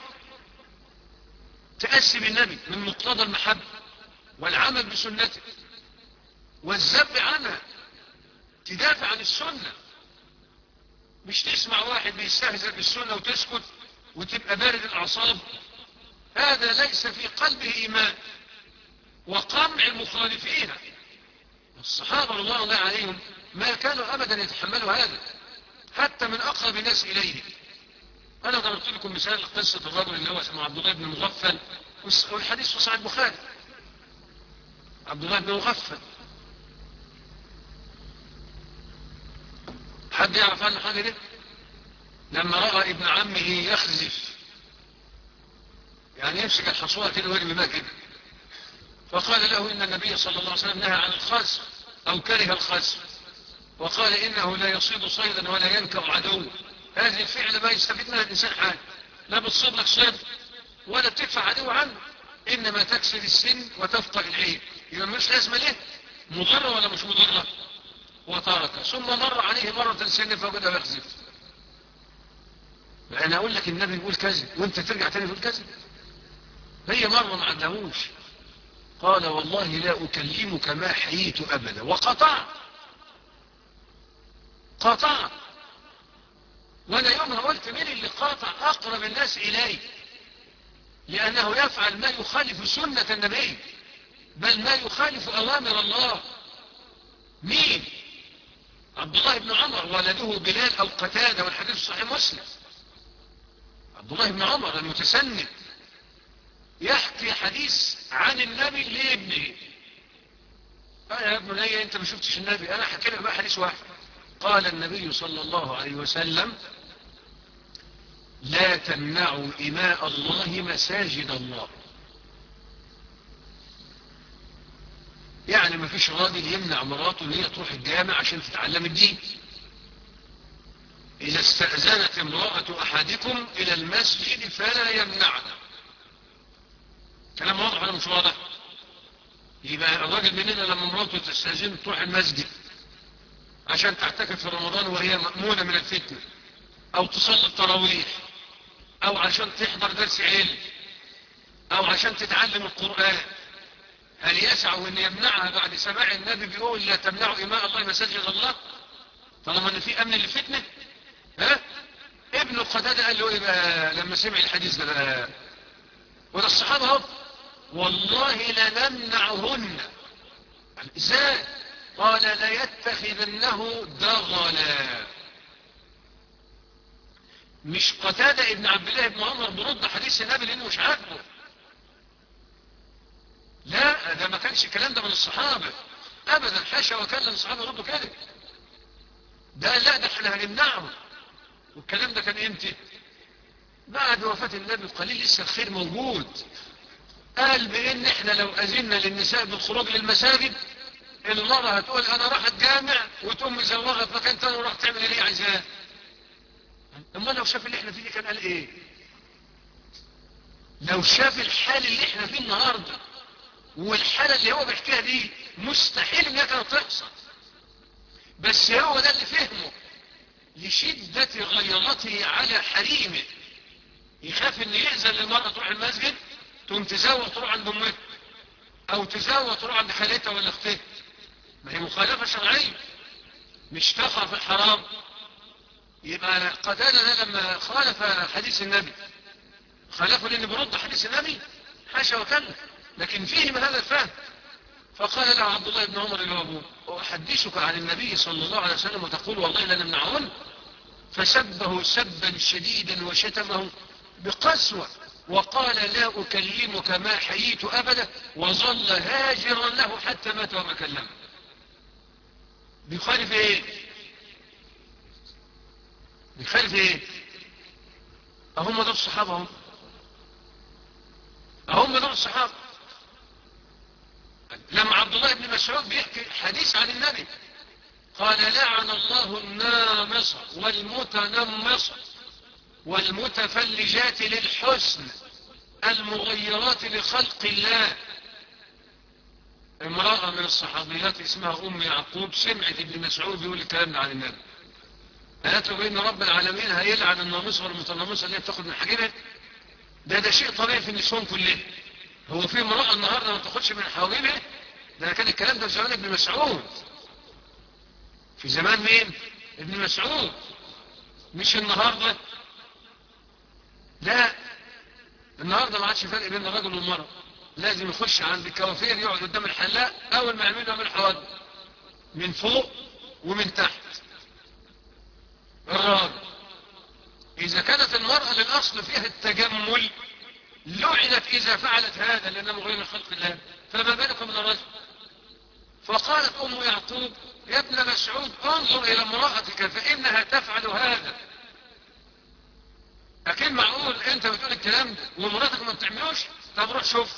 تأسي بالنبي من مقتضى المحبة والعمل بسنته والذب عنها تدافع عن السنة مش تسمع واحد بيستهزئ بالسنة وتسكت وتبقى بارد الأعصاب هذا ليس في قلبه إيمان وقمع المخالفين الصحابة رضوان الله عليهم ما كانوا أبدا يتحملوا هذا حتى من أقرب الناس إليه أنا ضربت لكم مثال قصة الرجل اللي هو اسمه عبد الله بن مغفل والحديث في صحيح البخاري عبد الله بن مغفل حد يعرف عنه حاجة دي لما رأى ابن عمه يخزف يعني يمسك الحصوة كده ويرمي بها كده فقال له إن النبي صلى الله عليه وسلم نهى عن الخزف أو كره الخزف وقال إنه لا يصيد صيدا ولا ينكر عدو هذه الفعل ما يستفيد منها الإنسان حاجة لا بتصيد لك صيد ولا بتدفع عدو عنه إنما تكسر السن وتفقه العين يبقى مش لازمة ليه مضرة ولا مش مضرة وترك ثم مر عليه مرة سن فوجد مخزف أنا أقول لك النبي يقول كذب وأنت ترجع تاني تقول كذب هي مرة ما عندهوش قال والله لا أكلمك ما حييت أبدا وقطع قطع وانا يومها قلت مين اللي قاطع اقرب الناس الي لانه يفعل ما يخالف سنة النبي بل ما يخالف اوامر الله مين عبد الله بن عمر ولده بلال او قتادة والحديث صحيح مسلم عبد الله بن عمر المتسنن يحكي حديث عن النبي لابنه قال يا ابن لي انت ما شفتش النبي انا حكي لك بقى حديث واحد قال النبي صلى الله عليه وسلم لا تمنعوا إماء الله مساجد الله يعني ما فيش راجل يمنع مراته ان هي تروح الجامع عشان تتعلم الدين إذا استأذنت امرأة أحدكم إلى المسجد فلا يمنعها كلام واضح ولا مش واضح يبقى الراجل مننا لما مراته تستأذن تروح المسجد عشان تعتكف في رمضان وهي مأمونة من الفتنة او تصلي التراويح او عشان تحضر درس علم او عشان تتعلم القرآن هل يسع ان يمنعها بعد سماع النبي بيقول لا تمنعوا اماء الله مساجد الله طالما ان في امن للفتنة ها ابن قتادة قال له ايه بقى لما سمع الحديث ده بقى وده الصحابة اهو والله لنمنعهن ازاي قال ليتخذنه دغلا مش قتادة ابن عبد الله بن عمر برد حديث النبي لانه مش عاجبه لا ده ما كانش الكلام ده من الصحابة ابدا حاشا وكان الصحابة يردوا كده ده لا ده احنا هنمنعه والكلام ده كان امتى بعد وفاة النبي قليل لسه الخير موجود قال بان احنا لو اذنا للنساء بالخروج للمساجد المرأة هتقول انا راحت جامع وتقوم مزوغة في مكان تاني وراح تعمل اللي عايزاه اما لو شاف اللي احنا فيه كان قال ايه لو شاف الحال اللي احنا فيه النهاردة والحالة اللي هو بيحكيها دي مستحيل انها كانت تحصل بس هو ده اللي فهمه لشدة غيرته على حريمه يخاف ان يأذن للمرأة تروح المسجد تقوم تزوغ تروح عند امها او تزوغ تروح عند خالتها ولا اختها ما هي مخالفة شرعية مش تقع في الحرام يبقى قتادة ده لما خالف حديث النبي خالفه لأنه برد حديث النبي حاشا وكلا لكن فيه من هذا الفهم فقال له عبد الله بن عمر الوابو أحدثك عن النبي صلى الله عليه وسلم وتقول والله لنمنعهن فسبه سبا شديدا وشتمه بقسوة وقال لا أكلمك ما حييت أبدا وظل هاجرا له حتى مات وما كلمه بيخالف ايه بيخالف ايه اهم دول الصحابة هم هم دول الصحابة لما عبد الله بن مسعود بيحكي حديث عن النبي قال لعن الله النامصة والمتنمصة والمتفلجات للحسن المغيرات لخلق الله امرأة من الصحابيات اسمها أم يعقوب سمعت ابن مسعود يقول الكلام عن النبي قالت له بأن رب العالمين هيلعن النامصة والمتنمصة اللي بتاخد من حاجبها ده ده شيء طبيعي في النسوان كلها هو في امرأة النهاردة ما تاخدش من حواجبها ده كان الكلام ده في زمان ابن مسعود في زمان مين ابن مسعود مش النهاردة لا النهاردة ما عادش فرق بين الرجل والمرأة لازم يخش عند الكوافير يقعد قدام الحلاق اول ما يعملوا من الحواجب من فوق ومن تحت الراجل اذا كانت المرأة للاصل فيها التجمل لعنت اذا فعلت هذا لانها مغير خلق الله فما بالك من الرجل فقالت ام يعقوب يا ابن مسعود انظر الى امرأتك فانها تفعل هذا اكيد معقول انت بتقول الكلام ده ومراتك ما بتعملوش طب روح شوف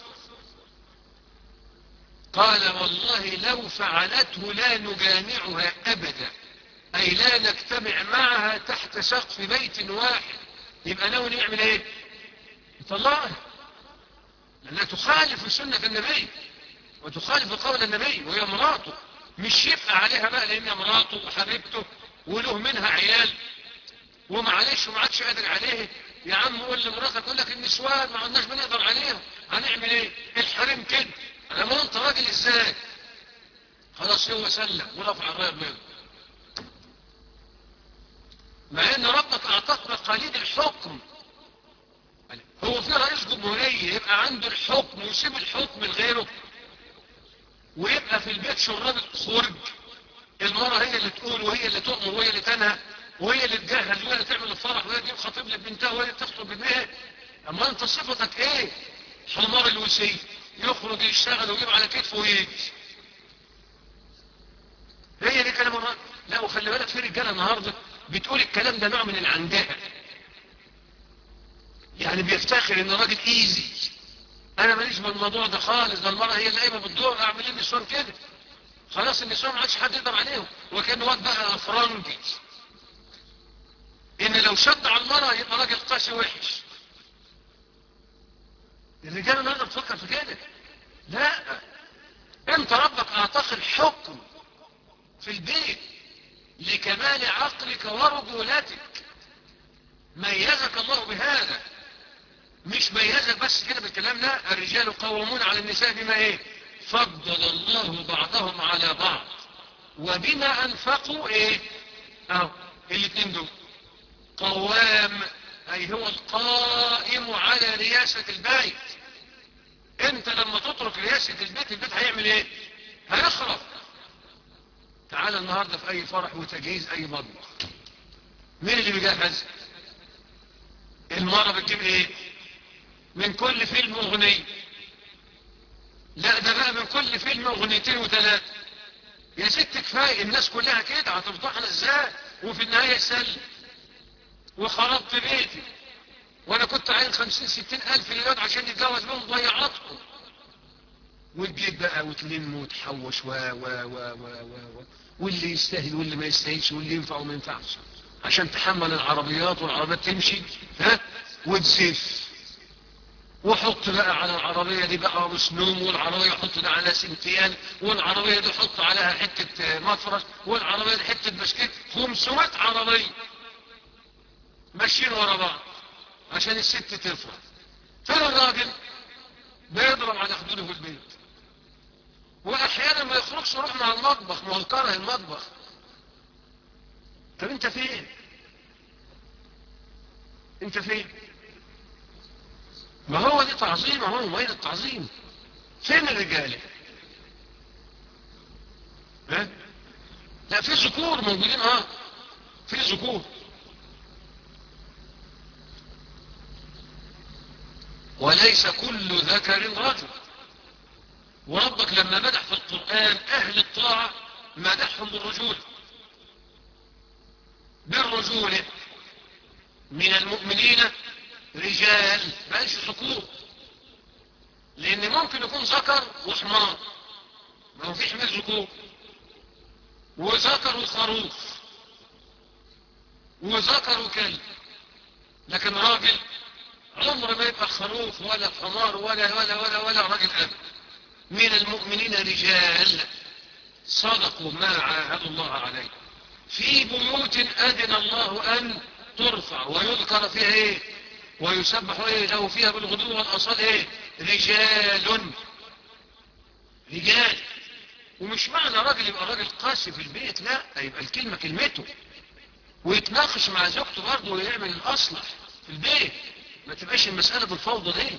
قال والله لو فعلته لا نجامعها ابدا اي لا نجتمع معها تحت سقف بيت واحد يبقى ناوي نعمل ايه طلعها لأنها تخالف سنة النبي وتخالف قول النبي وهي مراته مش يبقى عليها بقى لأنها مراته وحبيبته وله منها عيال ومعلش وما عادش قادر عليه يا عم قول لمراتك يقول لك النسوان ما عندناش بنقدر عليهم هنعمل ايه الحريم كده انا ما انت راجل ازاي خلاص هو سلم ورفع الرايه بيض مع ان ربك اعطاك مقاليد الحكم هو في رئيس جمهورية يبقى عنده الحكم ويسيب الحكم لغيره ويبقى في البيت شراب خرج المرأة هي اللي تقول وهي اللي تؤمر وهي اللي تنهى وهي اللي تجهز وهي اللي تعمل الفرح وهي تجيب خطيب لبنتها وهي اللي تخطب ابنها اما انت صفتك ايه حمار الوسي يخرج يشتغل ويجيب على كتفه ويجي هي دي كلام الراجل لا وخلي بالك في رجاله النهارده بتقول الكلام ده نوع من العنجهه يعني بيفتخر ان الراجل ايزي انا ماليش بالموضوع ده خالص ده المرأة هي اللي قايمة بالدور اعمل ايه النسوان كده خلاص النسوان ما عادش حد يقدر عليهم وكان واد بقى افرنجي ان لو شد على المرأة يبقى راجل قاسي وحش الرجال النهارده بتفكر في كده لا انت ربك اعطاك الحكم في البيت لكمال عقلك ورجولتك ميزك الله بهذا مش ميزك بس كده بالكلام لا الرجال قوامون على النساء بما ايه فضل الله بعضهم على بعض وبما انفقوا ايه اهو الاثنين دول قوام اي هو القائم على رياسة البيت انت لما تترك رياسة البيت البيت هيعمل ايه هيخرب تعال النهاردة في اي فرح وتجهيز اي مطبخ مين اللي بيجهز المرة بتجيب ايه من كل فيلم اغنية لا ده بقى من كل فيلم اغنيتين وثلاثة يا ست كفاية الناس كلها كده هتفضحنا ازاي وفي النهاية سل وخربت بيتي وانا كنت عايز خمسين ستين الف للواد عشان يتجوز بهم ضيعتهم وتجيب بقى وتلم وتحوش و و و و و و واللي يستاهل واللي ما يستاهلش واللي ينفع وما ينفعش عشان تحمل العربيات والعربيات تمشي ها وتزف وحط بقى على العربية دي بقى مسنوم والعربية حط ده على سنتيان والعربية دي حط عليها حتة مفرش والعربية دي حتة بسكيت 500 عربية ماشيين ورا بعض عشان الست تفرح فين الراجل بيضرب على حدوده في البيت واحيانا ما يخرجش يروح مع المطبخ ما هو كره المطبخ طب انت فين انت فين ما هو دي تعظيم هو مميز التعظيم فين الرجاله ها لا في ذكور موجودين اه في ذكور وليس كل ذكر رجل وربك لما مدح في القرآن أهل الطاعة مدحهم بالرجول بالرجولة من المؤمنين رجال بقالش ذكور لأن ممكن يكون ذكر وحمار ما هو في حمار ذكور وذكر وخروف وذكر وكلب لكن راجل عمر ما يبقى خروف ولا حمار ولا ولا ولا ولا راجل أبدا من المؤمنين رجال صدقوا ما عاهدوا الله عليه في بيوت أذن الله أن ترفع ويذكر فيها إيه ويسبح إيه له فيها بالغدو والأصال إيه رجال رجال ومش معنى راجل يبقى راجل قاسي في البيت لا يبقى الكلمة كلمته ويتناقش مع زوجته برضه ويعمل الأصلح في البيت ما تبقاش المسألة بالفوضى دي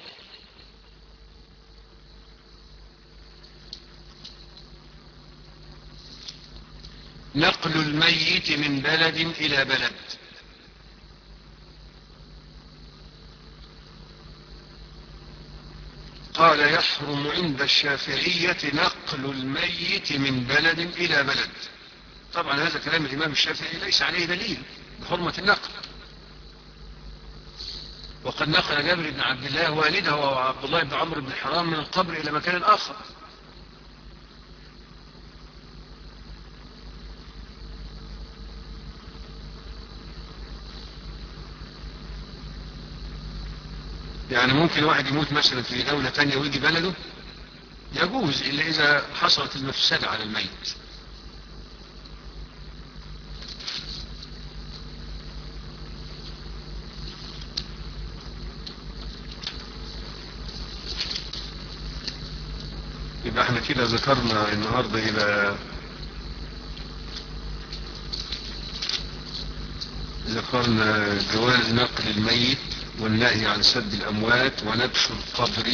نقل الميت من بلد إلى بلد قال يحرم عند الشافعية نقل الميت من بلد إلى بلد طبعا هذا كلام الإمام الشافعي ليس عليه دليل بحرمة النقل وقد نقل جابر بن عبد الله والده وعبد الله بن عمرو بن حرام من القبر إلى مكان آخر يعني ممكن واحد يموت مثلا في دولة تانية ويجي بلده يجوز إلا إذا حصلت المفسدة على الميت يبقى احنا كده ذكرنا النهاردة إلى ذكرنا جواز نقل الميت والنهي عن سد الأموات ونبش القبر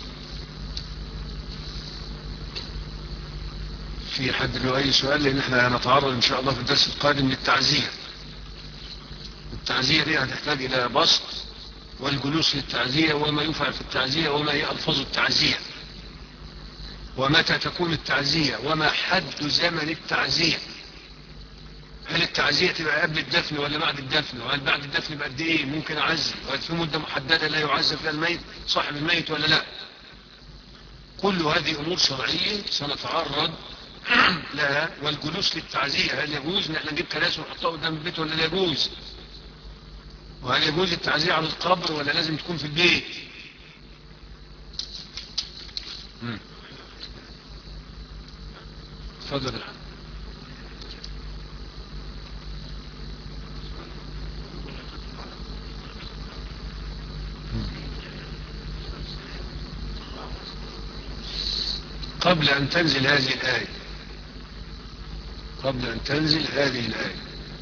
في حد له أي سؤال لأن احنا هنتعرض إن شاء الله في الدرس القادم للتعزية التعزية دي هتحتاج إلى بسط والجلوس للتعزية وما يفعل في التعزية وما هي ألفاظ التعزية ومتى تكون التعزية وما حد زمن التعزية هل التعزية تبقى قبل الدفن ولا بعد الدفن وهل بعد الدفن بقد ايه ممكن اعزي وهل في مدة محددة لا يعزى فيها الميت صاحب الميت ولا لا كل هذه امور شرعية سنتعرض لها والجلوس للتعزية هل يجوز ان احنا نجيب كراسي ونحطها قدام البيت ولا لا يجوز وهل يجوز التعزية على القبر ولا لازم تكون في البيت اتفضل قبل أن تنزل هذه الآية قبل أن تنزل هذه الآية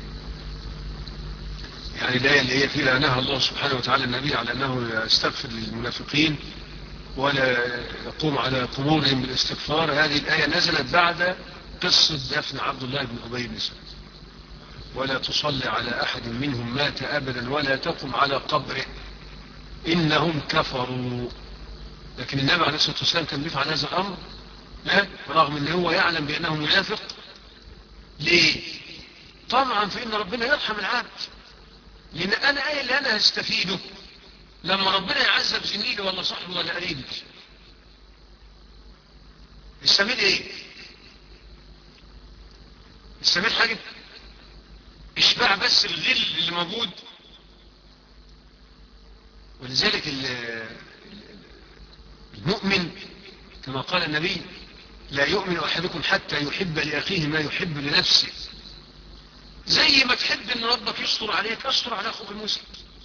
يعني الآية اللي هي فيها نهى الله سبحانه وتعالى النبي على أنه يستغفر للمنافقين ولا يقوم على قبورهم بالاستغفار هذه الآية نزلت بعد قصة دفن عبد الله بن أبي بن سلول ولا تصلي على أحد منهم مات أبدا ولا تقم على قبره إنهم كفروا لكن النبي عليه الصلاة والسلام كان بيفعل هذا الأمر لا رغم ان هو يعلم بأنه منافق ليه طبعا فإن ربنا يرحم العبد لأن أنا أي اللي أنا هستفيده لما ربنا يعذب زميلي ولا صاحبي ولا قريبي السبيل ايه السبيل حاجة اشباع بس الغل اللي موجود ولذلك المؤمن كما قال النبي لا يؤمن أحدكم حتى يحب لأخيه ما يحب لنفسه زي ما تحب ان ربك يستر عليك استر على اخوك المسلم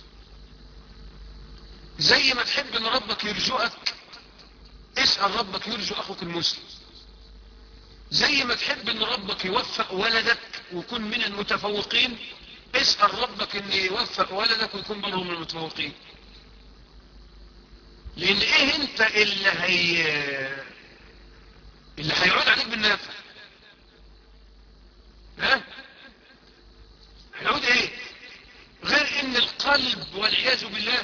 زي ما تحب ان ربك يرجوك اسأل ربك يرجو اخوك المسلم زي ما تحب ان ربك يوفق ولدك ويكون من المتفوقين اسأل ربك ان يوفق ولدك ويكون برضه من المتفوقين لان ايه انت اللي هي اللي هيعود عليك بالنافع ها هيعود ايه غير ان القلب والعياذ بالله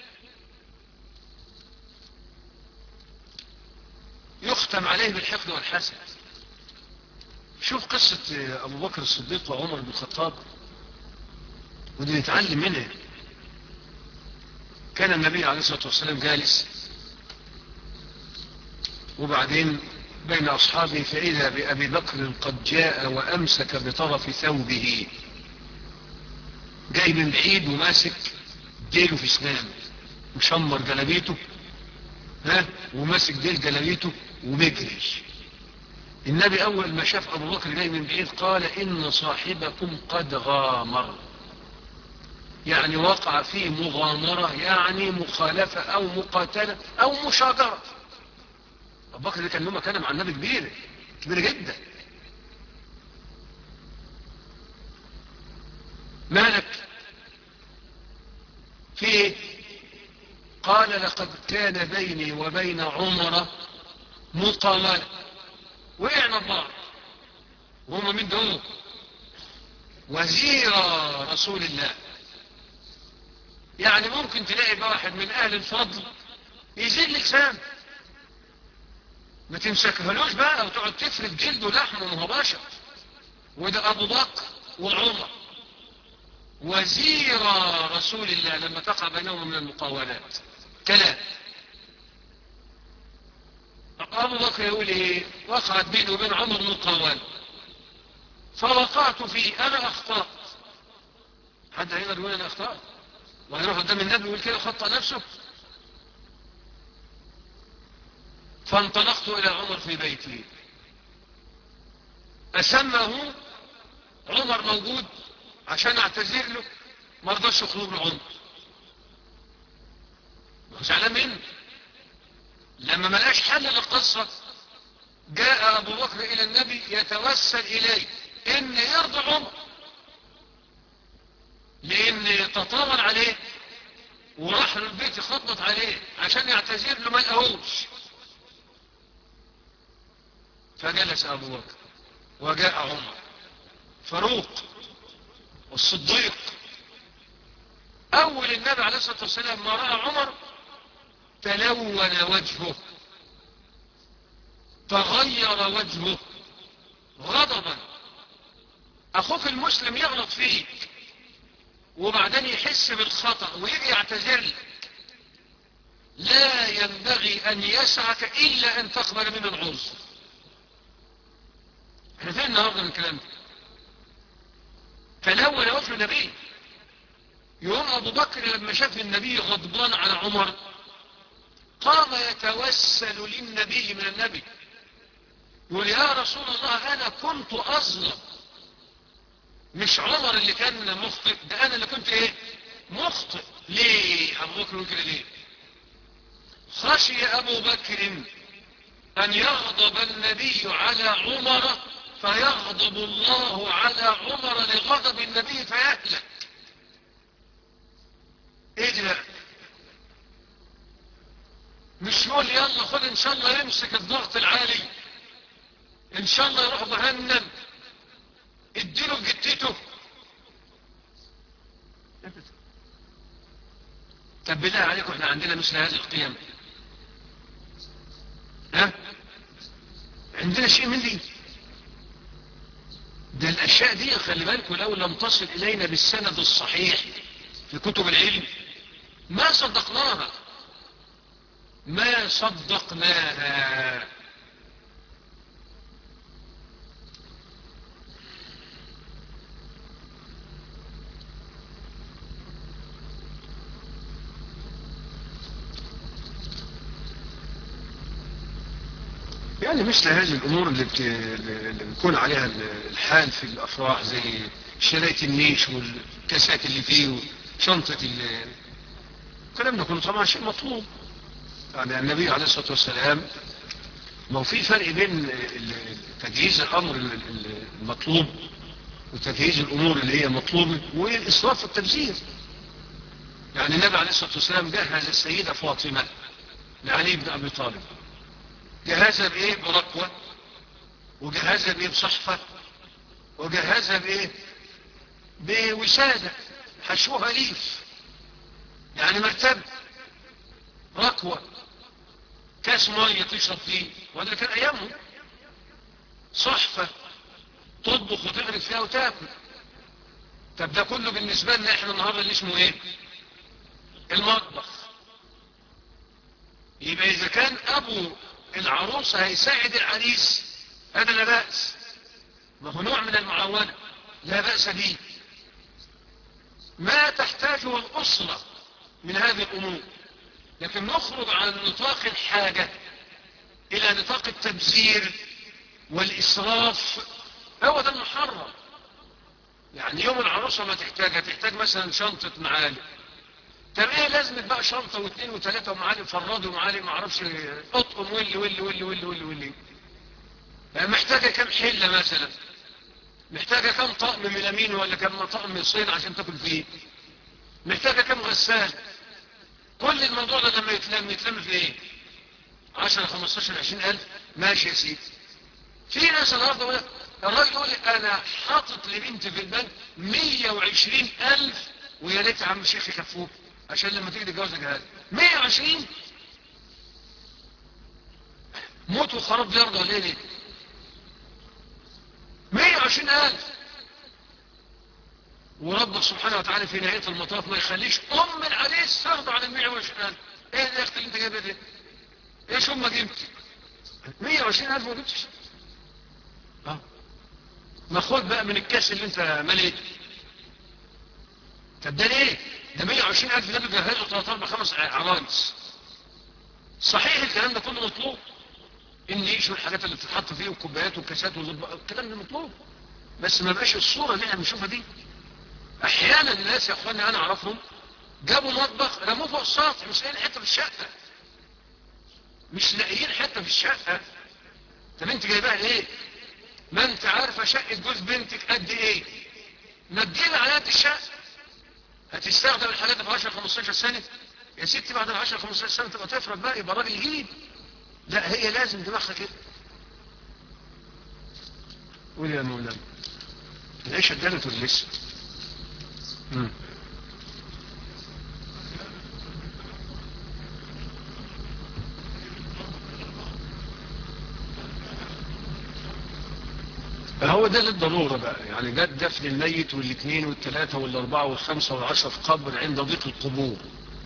يختم عليه بالحقد والحسد شوف قصة ابو بكر الصديق وعمر بن الخطاب ودي نتعلم منها كان النبي عليه الصلاة والسلام جالس وبعدين بين أصحابه فإذا بأبي بكر قد جاء وأمسك بطرف ثوبه جاي من بعيد وماسك ديله في سنانه مشمر جلبيته ها وماسك ديل جلبيته وبيجري النبي أول ما شاف أبو بكر جاي من بعيد قال إن صاحبكم قد غامر يعني وقع في مغامرة يعني مخالفة أو مقاتلة أو مشاجرة أبو بكر ده كان له مكانة مع النبي كبيرة كبيرة جدا مالك في ايه قال لقد كان بيني وبين عمر مقاملة وقعنا ببعض وهم من دول وزير رسول الله يعني ممكن تلاقي واحد من اهل الفضل يزيد لسان ما تمسكهلوش بقى وتقعد تفرد جلده لحمه وهو بشر وده ابو بكر وعمر وزير رسول الله لما تقع بينهم من المقاولات كلام ابو بكر يقول ايه وقعت بيني وبين عمر مقاولة فوقعت فيه انا اخطأت حد هيقدر يقول انا اخطأت وهيروح قدام النبي ويقول كده خطأ نفسه فانطلقت إلى عمر في بيتي أسمه عمر موجود عشان اعتذر له ما رضاش يخرج له عمر زعلان منه لما ما لقاش حل للقصة جاء أبو بكر إلى النبي يتوسل إليه إن يرضى عمر لأن تطاول عليه وراح له البيت يخطط عليه عشان يعتذر له ما لقاهوش فجلس أبو بكر وجاء عمر فاروق والصديق أول النبي عليه الصلاة والسلام ما رأى عمر تلون وجهه تغير وجهه غضبا أخوك المسلم يغلط فيك وبعدين يحس بالخطأ ويجي يعتذر لك لا ينبغي أن يسعك إلا أن تقبل منه العذر احنا فين النهارده من الكلام ده تلون وجه النبي يوم أبو بكر لما شاف النبي غضبان على عمر قام يتوسل للنبي من النبي يقول يا رسول الله أنا كنت أظلم مش عمر اللي كان مخطئ ده أنا اللي كنت إيه مخطئ ليه أبو بكر يقول كده ليه خشي أبو بكر أن يغضب النبي على عمر فيغضب الله على عمر لغضب النبي فيهلك ايه ده مش يقول يلا خد ان شاء الله يمسك الضغط العالي ان شاء الله يروح جهنم اديله جدته طب بالله عليكم احنا عندنا مثل هذه القيم ها عندنا شيء من دي ده الاشياء دي خلي بالكم لو لم تصل الينا بالسند الصحيح في كتب العلم ما صدقناها ما صدقناها يعني مثل هذه الأمور اللي, بت... اللي بيكون عليها الحال في الأفراح زي شرايط النيش والكاسات اللي فيه وشنطة ال... الكلام ده كله طبعا شيء مطلوب يعني النبي عليه الصلاة والسلام ما هو في فرق بين تجهيز الأمر المطلوب وتجهيز الأمور اللي هي مطلوبة والإسراف والتبذير يعني النبي عليه الصلاة والسلام جهز السيدة فاطمة لعلي بن أبي طالب جهزها بإيه بركوة وجهزها بإيه بصحفة وجهزها بإيه بوسادة حشوها ليف يعني مرتبة ركوة كاس مية تشرب فيه وهذا كان أيامهم صحفة تطبخ وتغرق فيها وتاكل طب ده كله بالنسبة لنا احنا النهاردة اللي اسمه ايه المطبخ يبقى اذا كان ابو العروسة هيساعد العريس هذا لا بأس ما هو نوع من المعاونة لا بأس به ما تحتاجه الأسرة من هذه الأمور لكن نخرج عن نطاق الحاجة إلى نطاق التبذير والإسراف هو ده المحرم يعني يوم العروسة ما تحتاجها تحتاج مثلا شنطة معالي طب ايه لازمة بقى شنطة واثنين وثلاثة ومعالي فراد ومعالي ما اعرفش اطقم واللي واللي واللي واللي واللي واللي يعني محتاجة كم حلة مثلا محتاجة كم طقم من الامين ولا كم طقم من الصين عشان تاكل فيه محتاجة كم غسال كل الموضوع ده لما يتلم يتلم في ايه 10 15 20 الف ماشي يا سيدي في ناس النهارده الراجل يقول انا حاطط لبنتي في البنك 120 الف ويا ريت يا عم الشيخ يكفوك عشان لما تيجي تتجوز جهاز 120 موت وخراب يرضى ليه ليه 120 الف وربك سبحانه وتعالى في نهاية المطاف ما يخليش ام العريس ترضى عن ال 120 الف ايه ده يا اختي اللي انت جايبها دي ايش امك جبتي 120 الف ما جبتش اه ما خد بقى من الكاس اللي انت مليته طب ده ليه ده 120 الف ده بيجهزوا 3 4 5 عرايس صحيح الكلام ده كله مطلوب النيش والحاجات اللي بتتحط فيه والكوبايات والكاسات والكلام ده مطلوب بس ما بقاش الصورة اللي احنا بنشوفها دي احيانا الناس يا اخواني انا اعرفهم جابوا مطبخ رموه فوق السطح مش لاقيين حته في الشقه مش لاقيين حته في الشقه طب انت جايبها ليه ما انت عارفه شقه جوز بنتك قد ايه ما تجيبها على قد الشقه هتستخدم الحاجات في 10 15 سنه يا ستي بعد ال 10 15 سنه تبقى تفرق بقى يبقى راجل يجيب لا هي لازم دماغها كده قول يا مولانا العيشه اتجلت ولا لسه؟ مم. هو ده للضرورة بقى يعني ده دفن الميت والاثنين والثلاثة والاربعة والخمسة والعشرة في قبر عند ضيق القبور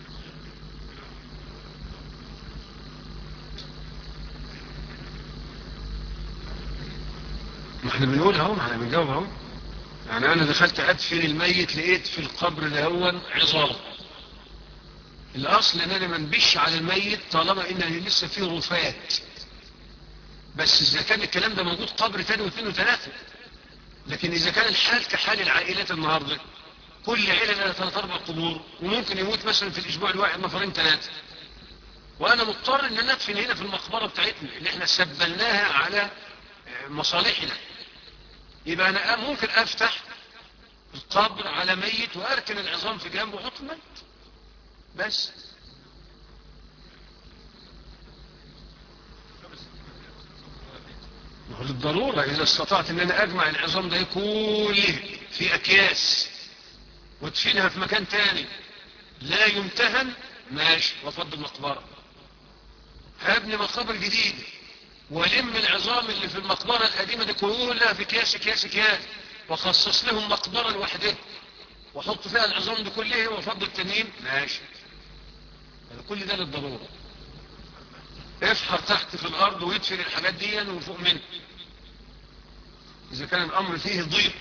ما احنا بنقول اهو ما احنا بنجاوب اهو يعني انا دخلت ادفن الميت لقيت في القبر ده هو عظام الاصل ان انا ما نبش على الميت طالما ان لسه فيه رفات بس اذا كان الكلام ده موجود قبر تاني واثنين وثلاثة لكن اذا كان الحال كحال العائلات النهاردة كل عيلة لها ثلاث اربع قبور وممكن يموت مثلا في الاسبوع الواحد نفرين ثلاثة وانا مضطر ان انا ادفن هنا في المقبرة بتاعتنا اللي احنا سبلناها على مصالحنا يبقى انا ممكن افتح القبر على ميت واركن العظام في جنبه واحط الميت بس للضرورة إذا استطعت أن أنا أجمع العظام ده كله في أكياس وادفنها في مكان تاني لا يمتهن ماشي وفضل مقبرة هبني مقابر جديدة ولم العظام اللي في المقبرة القديمة دي كلها في كياس كياس كياس وخصص لهم مقبرة لوحدها وحط فيها العظام دي كلها وفضل التنين ماشي كل ده للضرورة افحر تحت في الارض ويدفن الحاجات دي وفوق منه اذا كان الامر فيه ضيق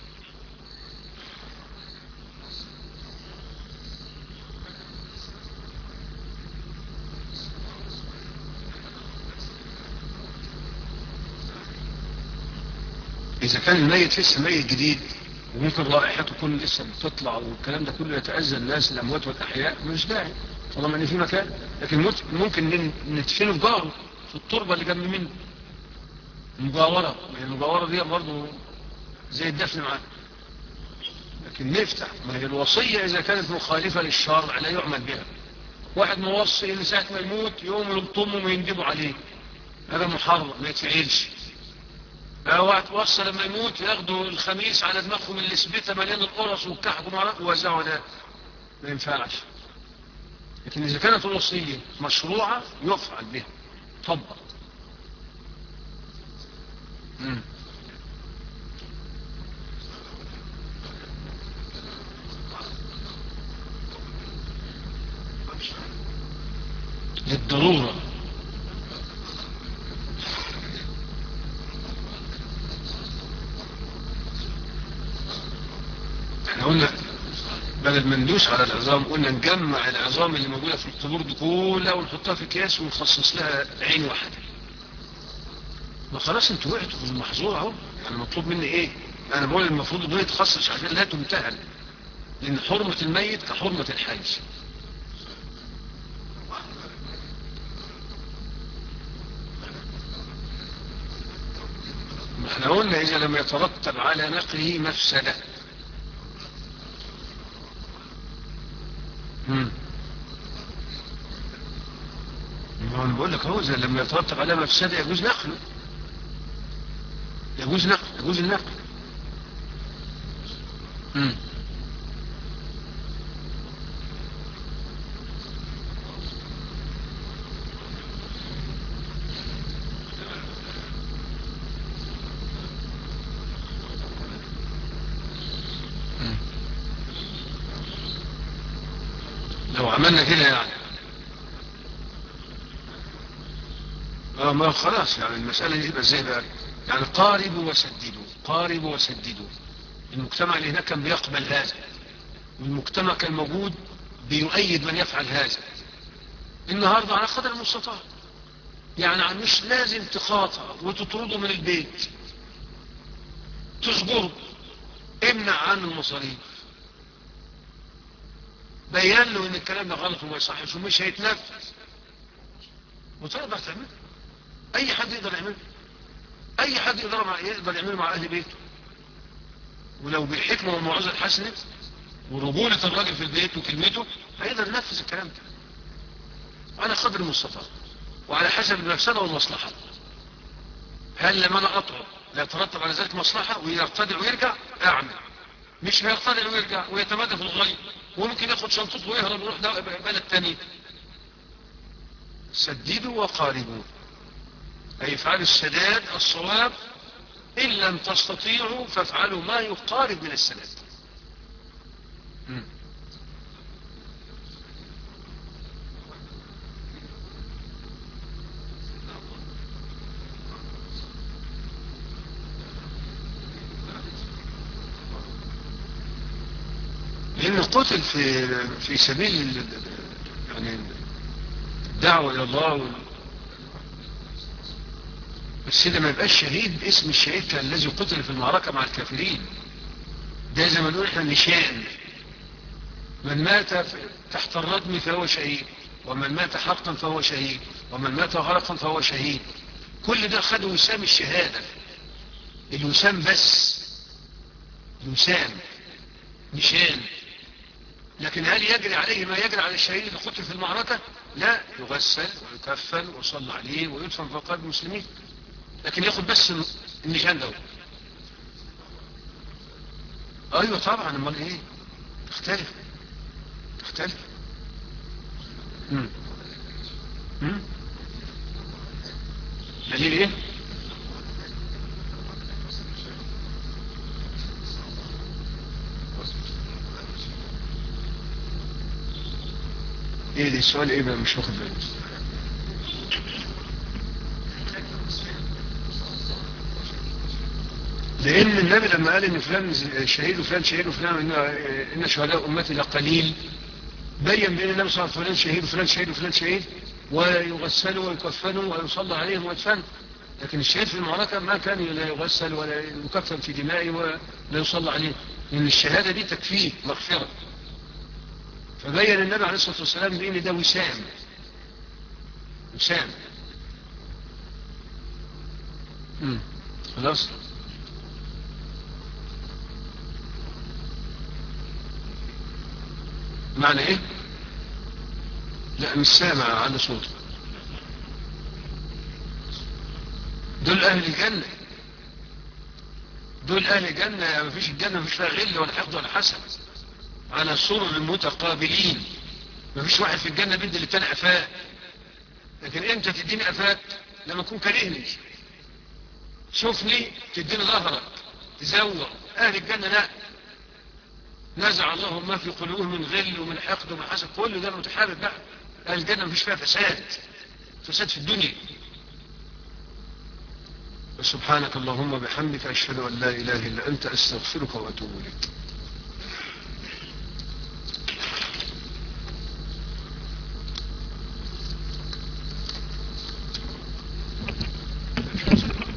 اذا كان الميت لسه ميت جديد وممكن رائحته تكون لسه بتطلع والكلام ده كله يتأذى الناس الاموات والاحياء مش داعي طالما ان في مكان لكن ممكن ندفنه في جاره في التربه اللي جنب منه مجاورة المجاورة دي برضه زي الدفن معاه لكن نفتح ما هي الوصية إذا كانت مخالفة للشرع لا يعمل بها واحد موصي إن ساعة ما يموت يوم يلطمه ويندبوا عليه هذا محرم ما يتفعلش واحد وصى لما يموت ياخدوا الخميس على دماغهم اللي سبتها مليان القرص والكحك ووزعوا ده ما ينفعش لكن إذا كانت الوصية مشروعة يفعل بها طبق مم. للضرورة احنا قلنا بدل ما ندوس على العظام قلنا نجمع العظام اللي موجودة في القبور دي كلها ونحطها في اكياس ونخصص لها عين واحدة ما خلاص انتوا وقعتوا في المحظور اهو يعني مطلوب مني ايه انا بقول المفروض انه يتخصص عشان لا تمتهن لان حرمة الميت كحرمة الحي احنا قلنا اذا لم يترتب على نقله مفسدة امم انا بقول لك هو اذا لم يترتب على مفسدة يجوز نقله يجوز نقل يجوز النقل امم لو عملنا كده يعني اه ما خلاص يعني المسألة دي تبقى ازاي بقى يعني قاربوا وسددوا قاربوا وسددوا المجتمع اللي هناك كان بيقبل هذا والمجتمع كان موجود بيؤيد من يفعل هذا النهاردة على قدر المستطاع يعني مش لازم تخاطر وتطرده من البيت تصبره امنع عنه المصاريف بين له ان الكلام ده غلط وما يصحش ومش هيتنفذ وتقدر تعمله اي حد يقدر يعمله اي حد يقدر مع يقدر يعمله مع اهل بيته ولو بالحكمه والموعظه الحسنه ورجوله الراجل في البيت وكلمته هيقدر ينفذ الكلام ده على قدر المستطاع وعلى حسب المفسده والمصلحه هل لما انا اطعم لا يترتب على ذلك مصلحه ويرتدع ويرجع اعمل مش هيرتدع ويرجع ويتمادى في الغي وممكن ياخد شنطته ويهرب ويروح بلد تاني سددوا وقاربوا أي افعلوا السداد الصواب إن لم تستطيعوا فافعلوا ما يقارب من السداد لأنه قتل في في سبيل يعني الدعوة إلى الله بس ده ما يبقاش شهيد اسم الشهيد كان الذي قتل في المعركة مع الكافرين ده زي ما نقول احنا نشان من مات تحت الردم فهو شهيد ومن مات حرقا فهو شهيد ومن مات غرقا فهو شهيد كل ده خده وسام الشهادة الوسام بس الوسام نشان لكن هل يجري عليه ما يجري على الشهيد اللي قتل في المعركة لا يغسل ويكفل ويصلى عليه ويدفن في قلب المسلمين لكن ياخد بس النشان ده ايوه طبعا امال ايه تختلف تختلف امم امم دليل ايه ايه ده السؤال ايه بقى مش واخد بالي لان النبي لما قال ان فلان شهيد وفلان شهيد وفلان ان, إن شهداء امتي لقليل بين بان النبي صلى الله عليه وسلم شهيد وفلان شهيد وفلان شهيد ويغسلوا ويكفنوا ويصلى عليهم ويدفن لكن الشهيد في المعركة ما كان لا يغسل ولا يكفن في دمائه ولا يصلى عليه لان الشهادة دي تكفيه مغفرة فبين النبي عليه الصلاة والسلام بان ده وسام وسام خلاص معنى ايه لا مش سامع على صوته دول اهل الجنة دول اهل الجنة ما فيش الجنة ما فيش فيها غل ولا حقد ولا حسد على سرر المتقابلين ما فيش واحد في الجنة بيدي للتاني افاق لكن امتى تديني افاق لما اكون كارهني شوفني تديني ظهرك تزوق اهل الجنة لا نزع الله ما في قلوبهم من غل ومن حقد ومن حسد كل ده متحابب بقى اهل الجنة مفيش فيها فساد فساد في الدنيا سبحانك اللهم بحمدك أشهد أن لا إله إلا أنت أستغفرك وأتوب إليك